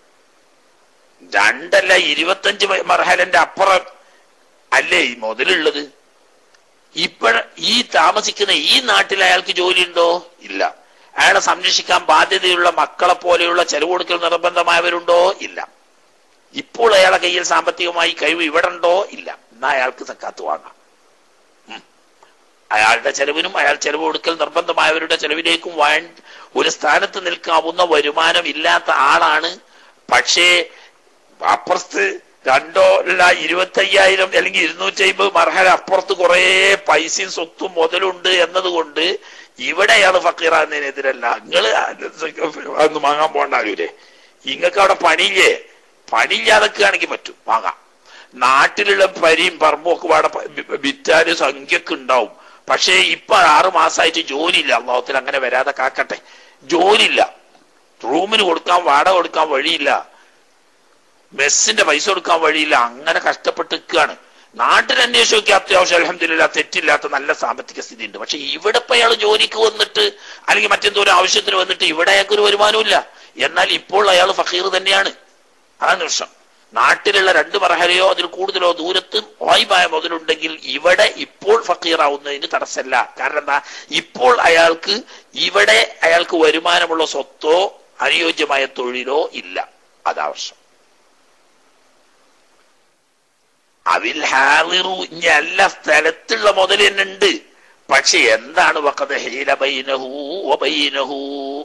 രണ്ടല്ല ഇരുപത്തഞ്ച് മർഹലന്റെ അപ്പുറം അല്ലേ ഈ മുതലുള്ളത് ഇപ്പോഴ ഈ താമസിക്കുന്ന ഈ നാട്ടിൽ അയാൾക്ക് ജോലി ഉണ്ടോ ഇല്ല അയാളെ സംരക്ഷിക്കാൻ ബാധ്യതയുള്ള മക്കളെ പോലെയുള്ള ചെലവ് കൊടുക്കൽ നിർബന്ധമായവരുണ്ടോ ഇല്ല ഇപ്പോൾ അയാളെ കയ്യിൽ സാമ്പത്തികമായി കഴിവ് ഇവിടെ ഉണ്ടോ ഇല്ല എന്നാ അയാൾക്ക് സക്കാത്ത് വാങ്ങാം ഉം. അയാളുടെ ചെലവിനും അയാൾ ചെലവ് കൊടുക്കൽ നിർബന്ധമായവരുടെ ചെലവിലേക്കും വാൻ ഒരു സ്ഥാനത്ത് നിൽക്കാവുന്ന വരുമാനം ഇല്ലാത്ത ആളാണ് പക്ഷേ അപ്പുറത്ത് രണ്ടോ അല്ല ഇരുപത്തി അയ്യായിരം അല്ലെങ്കിൽ ഇരുന്നൂറ്റി അമ്പത് മർഹല അപ്പുറത്ത് കുറെ പൈസയും സ്വത്തും മുതലുണ്ട് എന്നതുകൊണ്ട് ഇവിടെ അയാൾ ഫക്കീറാകുന്നതിനെതിരല്ല നിങ്ങള് അതൊന്നും വാങ്ങാൻ പോണ്ടാലൂലേ ഇങ്ങക്ക് അവിടെ പണിയില്ലേ പണിയില്ലാതൊക്കെയാണെങ്കിൽ പറ്റും വാങ്ങാം നാട്ടിലുള്ള പരിയും പറമ്പും ഒക്കെ പാടെ പ- വിറ്റാല് സംഖ്യക്ക് ഉണ്ടാവും പക്ഷേ ഇപ്പൊ ആറു മാസമായിട്ട് ജോലിയില്ല അള്ളാഹത്തിൽ അങ്ങനെ വരാതെ കാക്കട്ടെ ജോലിയില്ല റൂമിന് കൊടുക്കാൻ വാടക കൊടുക്കാൻ വഴിയില്ല മെസ്സിന്റെ പൈസ കൊടുക്കാൻ വഴിയില്ല അങ്ങനെ കഷ്ടപ്പെട്ട് നിൽക്കുകയാണ് നാട്ടിൽ അന്വേഷിച്ച് നോക്കി അത്യാവശ്യം അലഹമില്ല തെറ്റില്ലാത്ത നല്ല സാമ്പത്തിക സ്ഥിതി ഉണ്ട് പക്ഷെ ഇവിടെ ഇപ്പൊ അയാൾ ജോലിക്ക് വന്നിട്ട് അല്ലെങ്കിൽ മറ്റെന്തോ ഒരു ആവശ്യത്തിന് വന്നിട്ട് ഇവിടെ അയാൾക്ക് ഒരു വരുമാനമില്ല എന്നാൽ ഇപ്പോൾ അയാൾ ഫക്കീർ തന്നെയാണ് അതാണ് പ്രശ്നം നാട്ടിലുള്ള രണ്ട് മർഹലയോ അതിൽ കൂടുതലോ ദൂരത്ത് വായ്പായ മുതലുണ്ടെങ്കിൽ ഇവിടെ ഇപ്പോൾ ഫക്കീറാവുന്നതിന് തടസ്സമല്ല കാരണം എന്താ ഇപ്പോൾ അയാൾക്ക് ഇവിടെ അയാൾക്ക് വരുമാനമുള്ള സ്വത്തോ അനുയോജ്യമായ തൊഴിലോ ഇല്ല അതാവശ്യം അവിൽ ഹാദിറു ഇനി എല്ലാ സ്ഥലത്തുള്ള മുതൽ തന്നെ ഉണ്ട് പക്ഷെ എന്താണ് വക്കത് ഹീല ബൈനഹു വബൈനഹു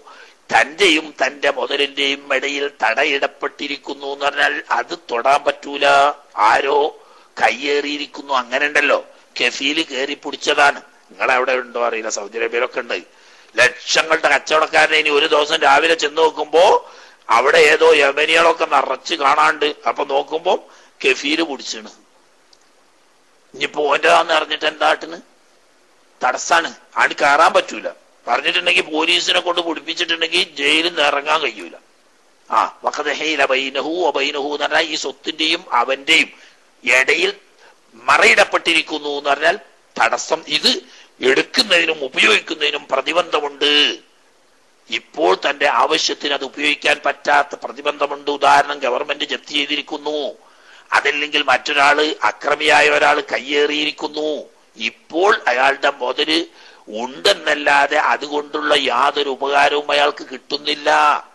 തന്റെയും തന്റെ മുതലിന്റെയും ഇടയിൽ തടയിടപ്പെട്ടിരിക്കുന്നു എന്ന് പറഞ്ഞാൽ അത് തൊടാൻ പറ്റൂല ആരോ കയ്യേറിയിരിക്കുന്നു അങ്ങനെ ഉണ്ടല്ലോ കെഫീല് കയറി പിടിച്ചതാണ് നിങ്ങളെവിടെ ഉണ്ടോ അറിയില്ല സൗദി അറേബ്യയിലൊക്കെ ഉണ്ട് ലക്ഷങ്ങളുടെ കച്ചവടക്കാരനെ ഇനി ഒരു ദിവസം രാവിലെ ചെന്ന് നോക്കുമ്പോ അവിടെ ഏതോ യമനികളൊക്കെ നിറച്ച് കാണാണ്ട് അപ്പൊ നോക്കുമ്പോ കെഫീല് പിടിച്ചാണ് ഇനിയിപ്പോ ഓന്റെതാന്ന് അറിഞ്ഞിട്ട് എന്താട്ടിന് തടസ്സാണ് ആട് കയറാൻ പറ്റൂല പറഞ്ഞിട്ടുണ്ടെങ്കിൽ പോലീസിനെ കൊണ്ട് പിടിപ്പിച്ചിട്ടുണ്ടെങ്കിൽ ജയിലിൽ നിന്ന് ഇറങ്ങാൻ കഴിയൂല ആ വക്കതഹയില ബൈനഹു അബൈനഹു എന്ന് പറഞ്ഞാൽ ഈ സ്വത്തിന്റെയും അവന്റെയും ഇടയിൽ മറയിടപ്പെട്ടിരിക്കുന്നു എന്ന് പറഞ്ഞാൽ തടസ്സം ഇത് എടുക്കുന്നതിനും ഉപയോഗിക്കുന്നതിനും പ്രതിബന്ധമുണ്ട് ഇപ്പോൾ തന്റെ ആവശ്യത്തിന് അത് ഉപയോഗിക്കാൻ പറ്റാത്ത പ്രതിബന്ധമുണ്ട് ഉദാഹരണം ഗവൺമെന്റ് ജപ്തി ചെയ്തിരിക്കുന്നു അതല്ലെങ്കിൽ മറ്റൊരാള് അക്രമിയായ ഒരാൾ കയ്യേറിയിരിക്കുന്നു ഇപ്പോൾ അയാളുടെ മുതല് ഉണ്ടെന്നല്ലാതെ അതുകൊണ്ടുള്ള യാതൊരു ഉപകാരവും അയാൾക്ക് കിട്ടുന്നില്ല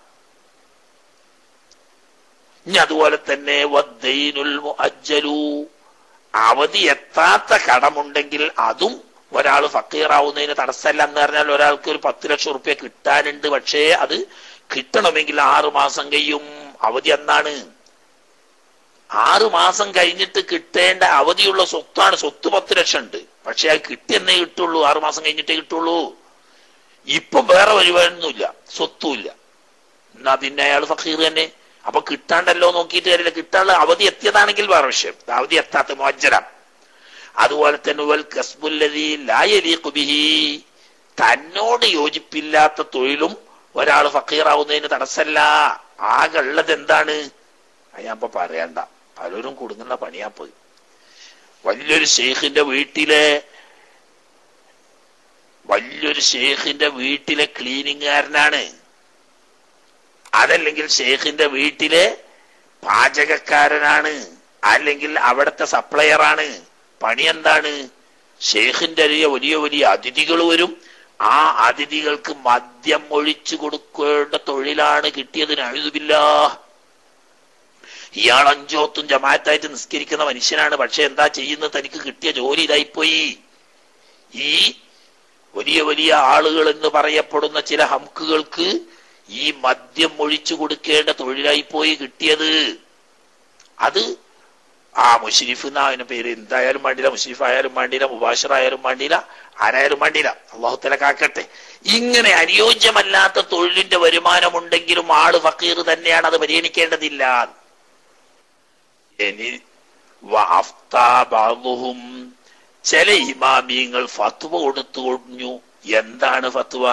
ഇനി അതുപോലെ തന്നെ വദ്ദൈനുൽ മുഅജ്ജലു അവധി എത്താത്ത കടമുണ്ടെങ്കിൽ അതും ഒരാൾ ഫക്കീറാവുന്നതിന് തടസ്സമല്ല എന്ന് പറഞ്ഞാൽ ഒരാൾക്ക് ഒരു പത്ത് ലക്ഷം റുപ്യ കിട്ടാനുണ്ട് പക്ഷേ അത് കിട്ടണമെങ്കിൽ ആറു മാസം കഴിയും അവധി എന്നാണ് ആറു മാസം കഴിഞ്ഞിട്ട് കിട്ടേണ്ട അവധിയുള്ള സ്വത്താണ് സ്വത്ത് പത്ത് ലക്ഷം ഉണ്ട് പക്ഷെ അത് കിട്ടിയെന്നേ കിട്ടുള്ളൂ ആറു മാസം കഴിഞ്ഞിട്ടേ കിട്ടുള്ളൂ ഇപ്പൊ വേറെ വരുവാനൊന്നുമില്ല സ്വത്തുമില്ല എന്നാ പിന്നെ അയാൾ ഫക്കീർ തന്നെ അപ്പൊ കിട്ടാണ്ടല്ലോ നോക്കിയിട്ട് കാര്യമില്ല കിട്ടാനുള്ള അവധി എത്തിയതാണെങ്കിൽ വേറെ വിഷയം അവധി എത്താത്ത മോചനം അതുപോലെ തന്നെ വൽ കസ്ബുല്ലതി ലായലീഖു ബിഹി തന്നോട് യോജിപ്പില്ലാത്ത തൊഴിലും ഒരാൾ ഫക്കീറാവുന്നതിന് തടസ്സല്ല ആകെ ഉള്ളത് എന്താണ് അത് ഞാൻ ഇപ്പൊ പറയണ്ട പലരും കൊടുങ്ങുന്ന പണിയാ പോയി വലിയൊരു ഷെയ്ഖിന്റെ വീട്ടിലെ വലിയൊരു ഷെയ്ഖിന്റെ വീട്ടിലെ ക്ലീനിങ്ങുകാരനാണ് അതല്ലെങ്കിൽ ഷെയ്ഖിന്റെ വീട്ടിലെ പാചകക്കാരനാണ് അല്ലെങ്കിൽ അവിടുത്തെ സപ്ലയറാണ് പണി എന്താണ് ഷെയ്ഖിന്റെ വലിയ വലിയ വലിയ അതിഥികൾ വരും ആ അതിഥികൾക്ക് മദ്യം ഒഴിച്ചു കൊടുക്കേണ്ട തൊഴിലാണ് കിട്ടിയത് നഴുതുമില്ല ഇയാൾ അഞ്ചോത്തും ജമാഅത്തായിട്ട് നിസ്കരിക്കുന്ന മനുഷ്യനാണ് പക്ഷെ എന്താ ചെയ്യുന്നത് തനിക്ക് കിട്ടിയ ജോലി ഇതായിപ്പോയി ഈ വലിയ വലിയ ആളുകൾ എന്ന് പറയപ്പെടുന്ന ചില ഹംക്കുകൾക്ക് ഈ മദ്യം ഒഴിച്ചു കൊടുക്കേണ്ട തൊഴിലായി പോയി കിട്ടിയത് അത് ആ മുഷരിഫ് എന്നാ അതിന്റെ പേര് എന്തായാലും വേണ്ടില്ല മുഷരിഫ് ആയാലും വേണ്ടില്ല മുബാഷർ ആയാലും വേണ്ടില്ല ആരായാലും വേണ്ടില്ല അള്ളാഹുത്തല കാക്കട്ടെ ഇങ്ങനെ അനുയോജ്യമല്ലാത്ത തൊഴിലിന്റെ വരുമാനമുണ്ടെങ്കിലും ആള് ഫക്കീർ തന്നെയാണ് അത് പരിഗണിക്കേണ്ടതില്ല ഇനി വഅഫ്താബഅദുഹും ചില ഇമാമിയങ്ങൾ ഫത്വ കൊടുത്തു കഴിഞ്ഞു എന്താണ് ഫത്വ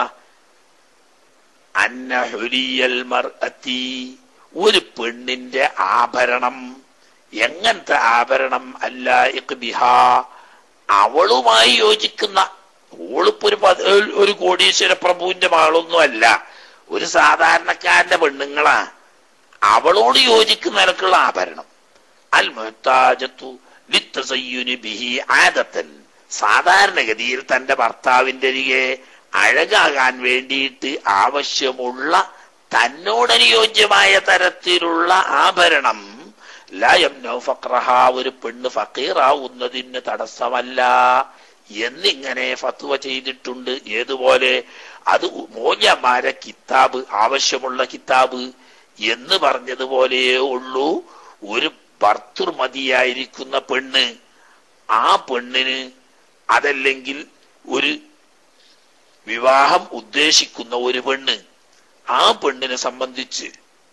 അന്ന ഹുരിയൽ മർഅത്തി ഒരു പെണ്ണിന്റെ ആഭരണം എങ്ങനത്തെ ആഭരണം അല്ല ബിഹ അവളുമായി യോജിക്കുന്ന ഓളിപ്പോ ഒരു പത്- ഒരു കോടീശ്വര പ്രഭുവിന്റെ മകളൊന്നും അല്ല ഒരു സാധാരണക്കാരന്റെ പെണ്ണുങ്ങളാ അവളോട് യോജിക്കുന്ന നിലക്കുള്ള ആഭരണം അൽ മുഹ്താജത്തു ലിത്തസയ്യുനി ബിഹി ആദത്തൻ സാധാരണഗതിയിൽ തന്റെ ഭർത്താവിന്റെ അരികെ അഴകാകാൻ വേണ്ടിയിട്ട് ആവശ്യമുള്ള തന്നോടനുയോജ്യമായ തരത്തിലുള്ള ആഭരണം ലയം ഫക്രഹ ഒരു പെണ്ണ് ഫക്കീറാവുന്നതിന് തടസ്സമല്ല എന്നിങ്ങനെ ഫത്വ ചെയ്തിട്ടുണ്ട് ഏതുപോലെ അത് മോല്യമാരെ കിതാബ് ആവശ്യമുള്ള കിതാബ് എന്ന് പറഞ്ഞതുപോലെയേ ഉള്ളൂ ഒരു ഭർത്തൃമതിയായിരിക്കുന്ന പെണ്ണ് ആ പെണ്ണിന് അതല്ലെങ്കിൽ ഒരു വിവാഹം ഉദ്ദേശിക്കുന്ന ഒരു പെണ്ണ് ആ പെണ്ണിനെ സംബന്ധിച്ച്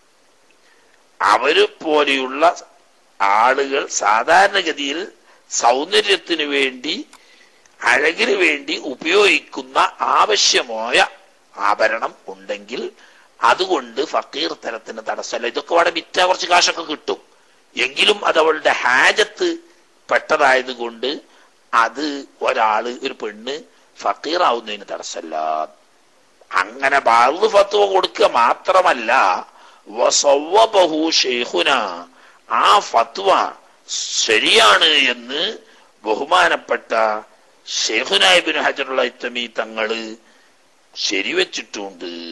അവര് പോലെയുള്ള ആളുകൾ സാധാരണഗതിയിൽ സൗന്ദര്യത്തിന് വേണ്ടി അഴകിന് വേണ്ടി ഉപയോഗിക്കുന്ന ആവശ്യമായ ആഭരണം ഉണ്ടെങ്കിൽ അതുകൊണ്ട് ഫക്കീർ തരത്തിന് തടസ്സമല്ല ഇതൊക്കെ അവിടെ വിറ്റ കുറച്ച് കാശൊക്കെ കിട്ടും എങ്കിലും അത് അവളുടെ ഹാജത്ത് പെട്ടതായതുകൊണ്ട് അത് ഒരാള് ഒരു പെണ്ണ് ഫക്കീറാവുന്നതിന് തടസ്സമല്ല അങ്ങനെ ബാറു ഫത്വ കൊടുക്കുക മാത്രമല്ല വസവ്വബഹു ഷെയ്ഖുന ആ ഫത്വ ശരിയാണ് എന്ന് ബഹുമാനപ്പെട്ട ഷെയ്ഖുനായിബിൻ ഹജറുള്ള ഇത്തമി തങ്ങള് ശരിവെച്ചിട്ടുണ്ട്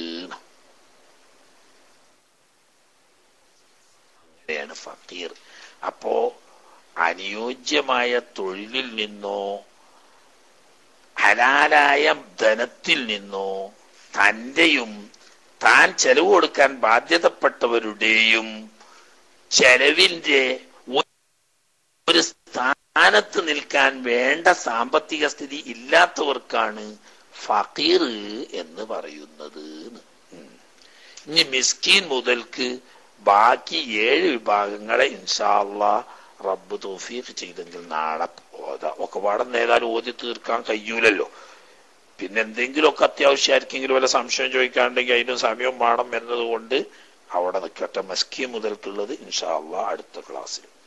അങ്ങനെയാണ് ഫക്കീർ അപ്പോ അനുയോജ്യമായ തൊഴിലിൽ നിന്നോ ഹലാലായ ധനത്തിൽ നിന്നോ തന്റെയും താൻ ചെലവ് കൊടുക്കാൻ ബാധ്യതപ്പെട്ടവരുടെയും ചെലവിന്റെ ഒരു സ്ഥാനത്ത് നിൽക്കാൻ വേണ്ട സാമ്പത്തിക സ്ഥിതി ഇല്ലാത്തവർക്കാണ് ഫക്കീർ എന്ന് പറയുന്നത് ഉം. ഇനി മിസ്കീൻ മുതൽക്ക് ബാക്കി ഏഴ് വിഭാഗങ്ങളെ ഇൻഷാല്ല റബ്ബ് തോഫീഖ് ചെയ്തെങ്കിൽ നാളെ ഓതാ ഒക്കെ പാടം ഏതായാലും ഓതി തീർക്കാൻ കഴിയൂലല്ലോ പിന്നെ എന്തെങ്കിലുമൊക്കെ അത്യാവശ്യം ആർക്കെങ്കിലും വല്ല സംശയം ചോദിക്കാണ്ടെങ്കിൽ അതിനും സമയം വേണം എന്നതുകൊണ്ട് അവിടെ നിൽക്കട്ടെ മസ്കി മുതൽക്കുള്ളത് ഇൻഷാല്ല അടുത്ത ക്ലാസ്സിൽ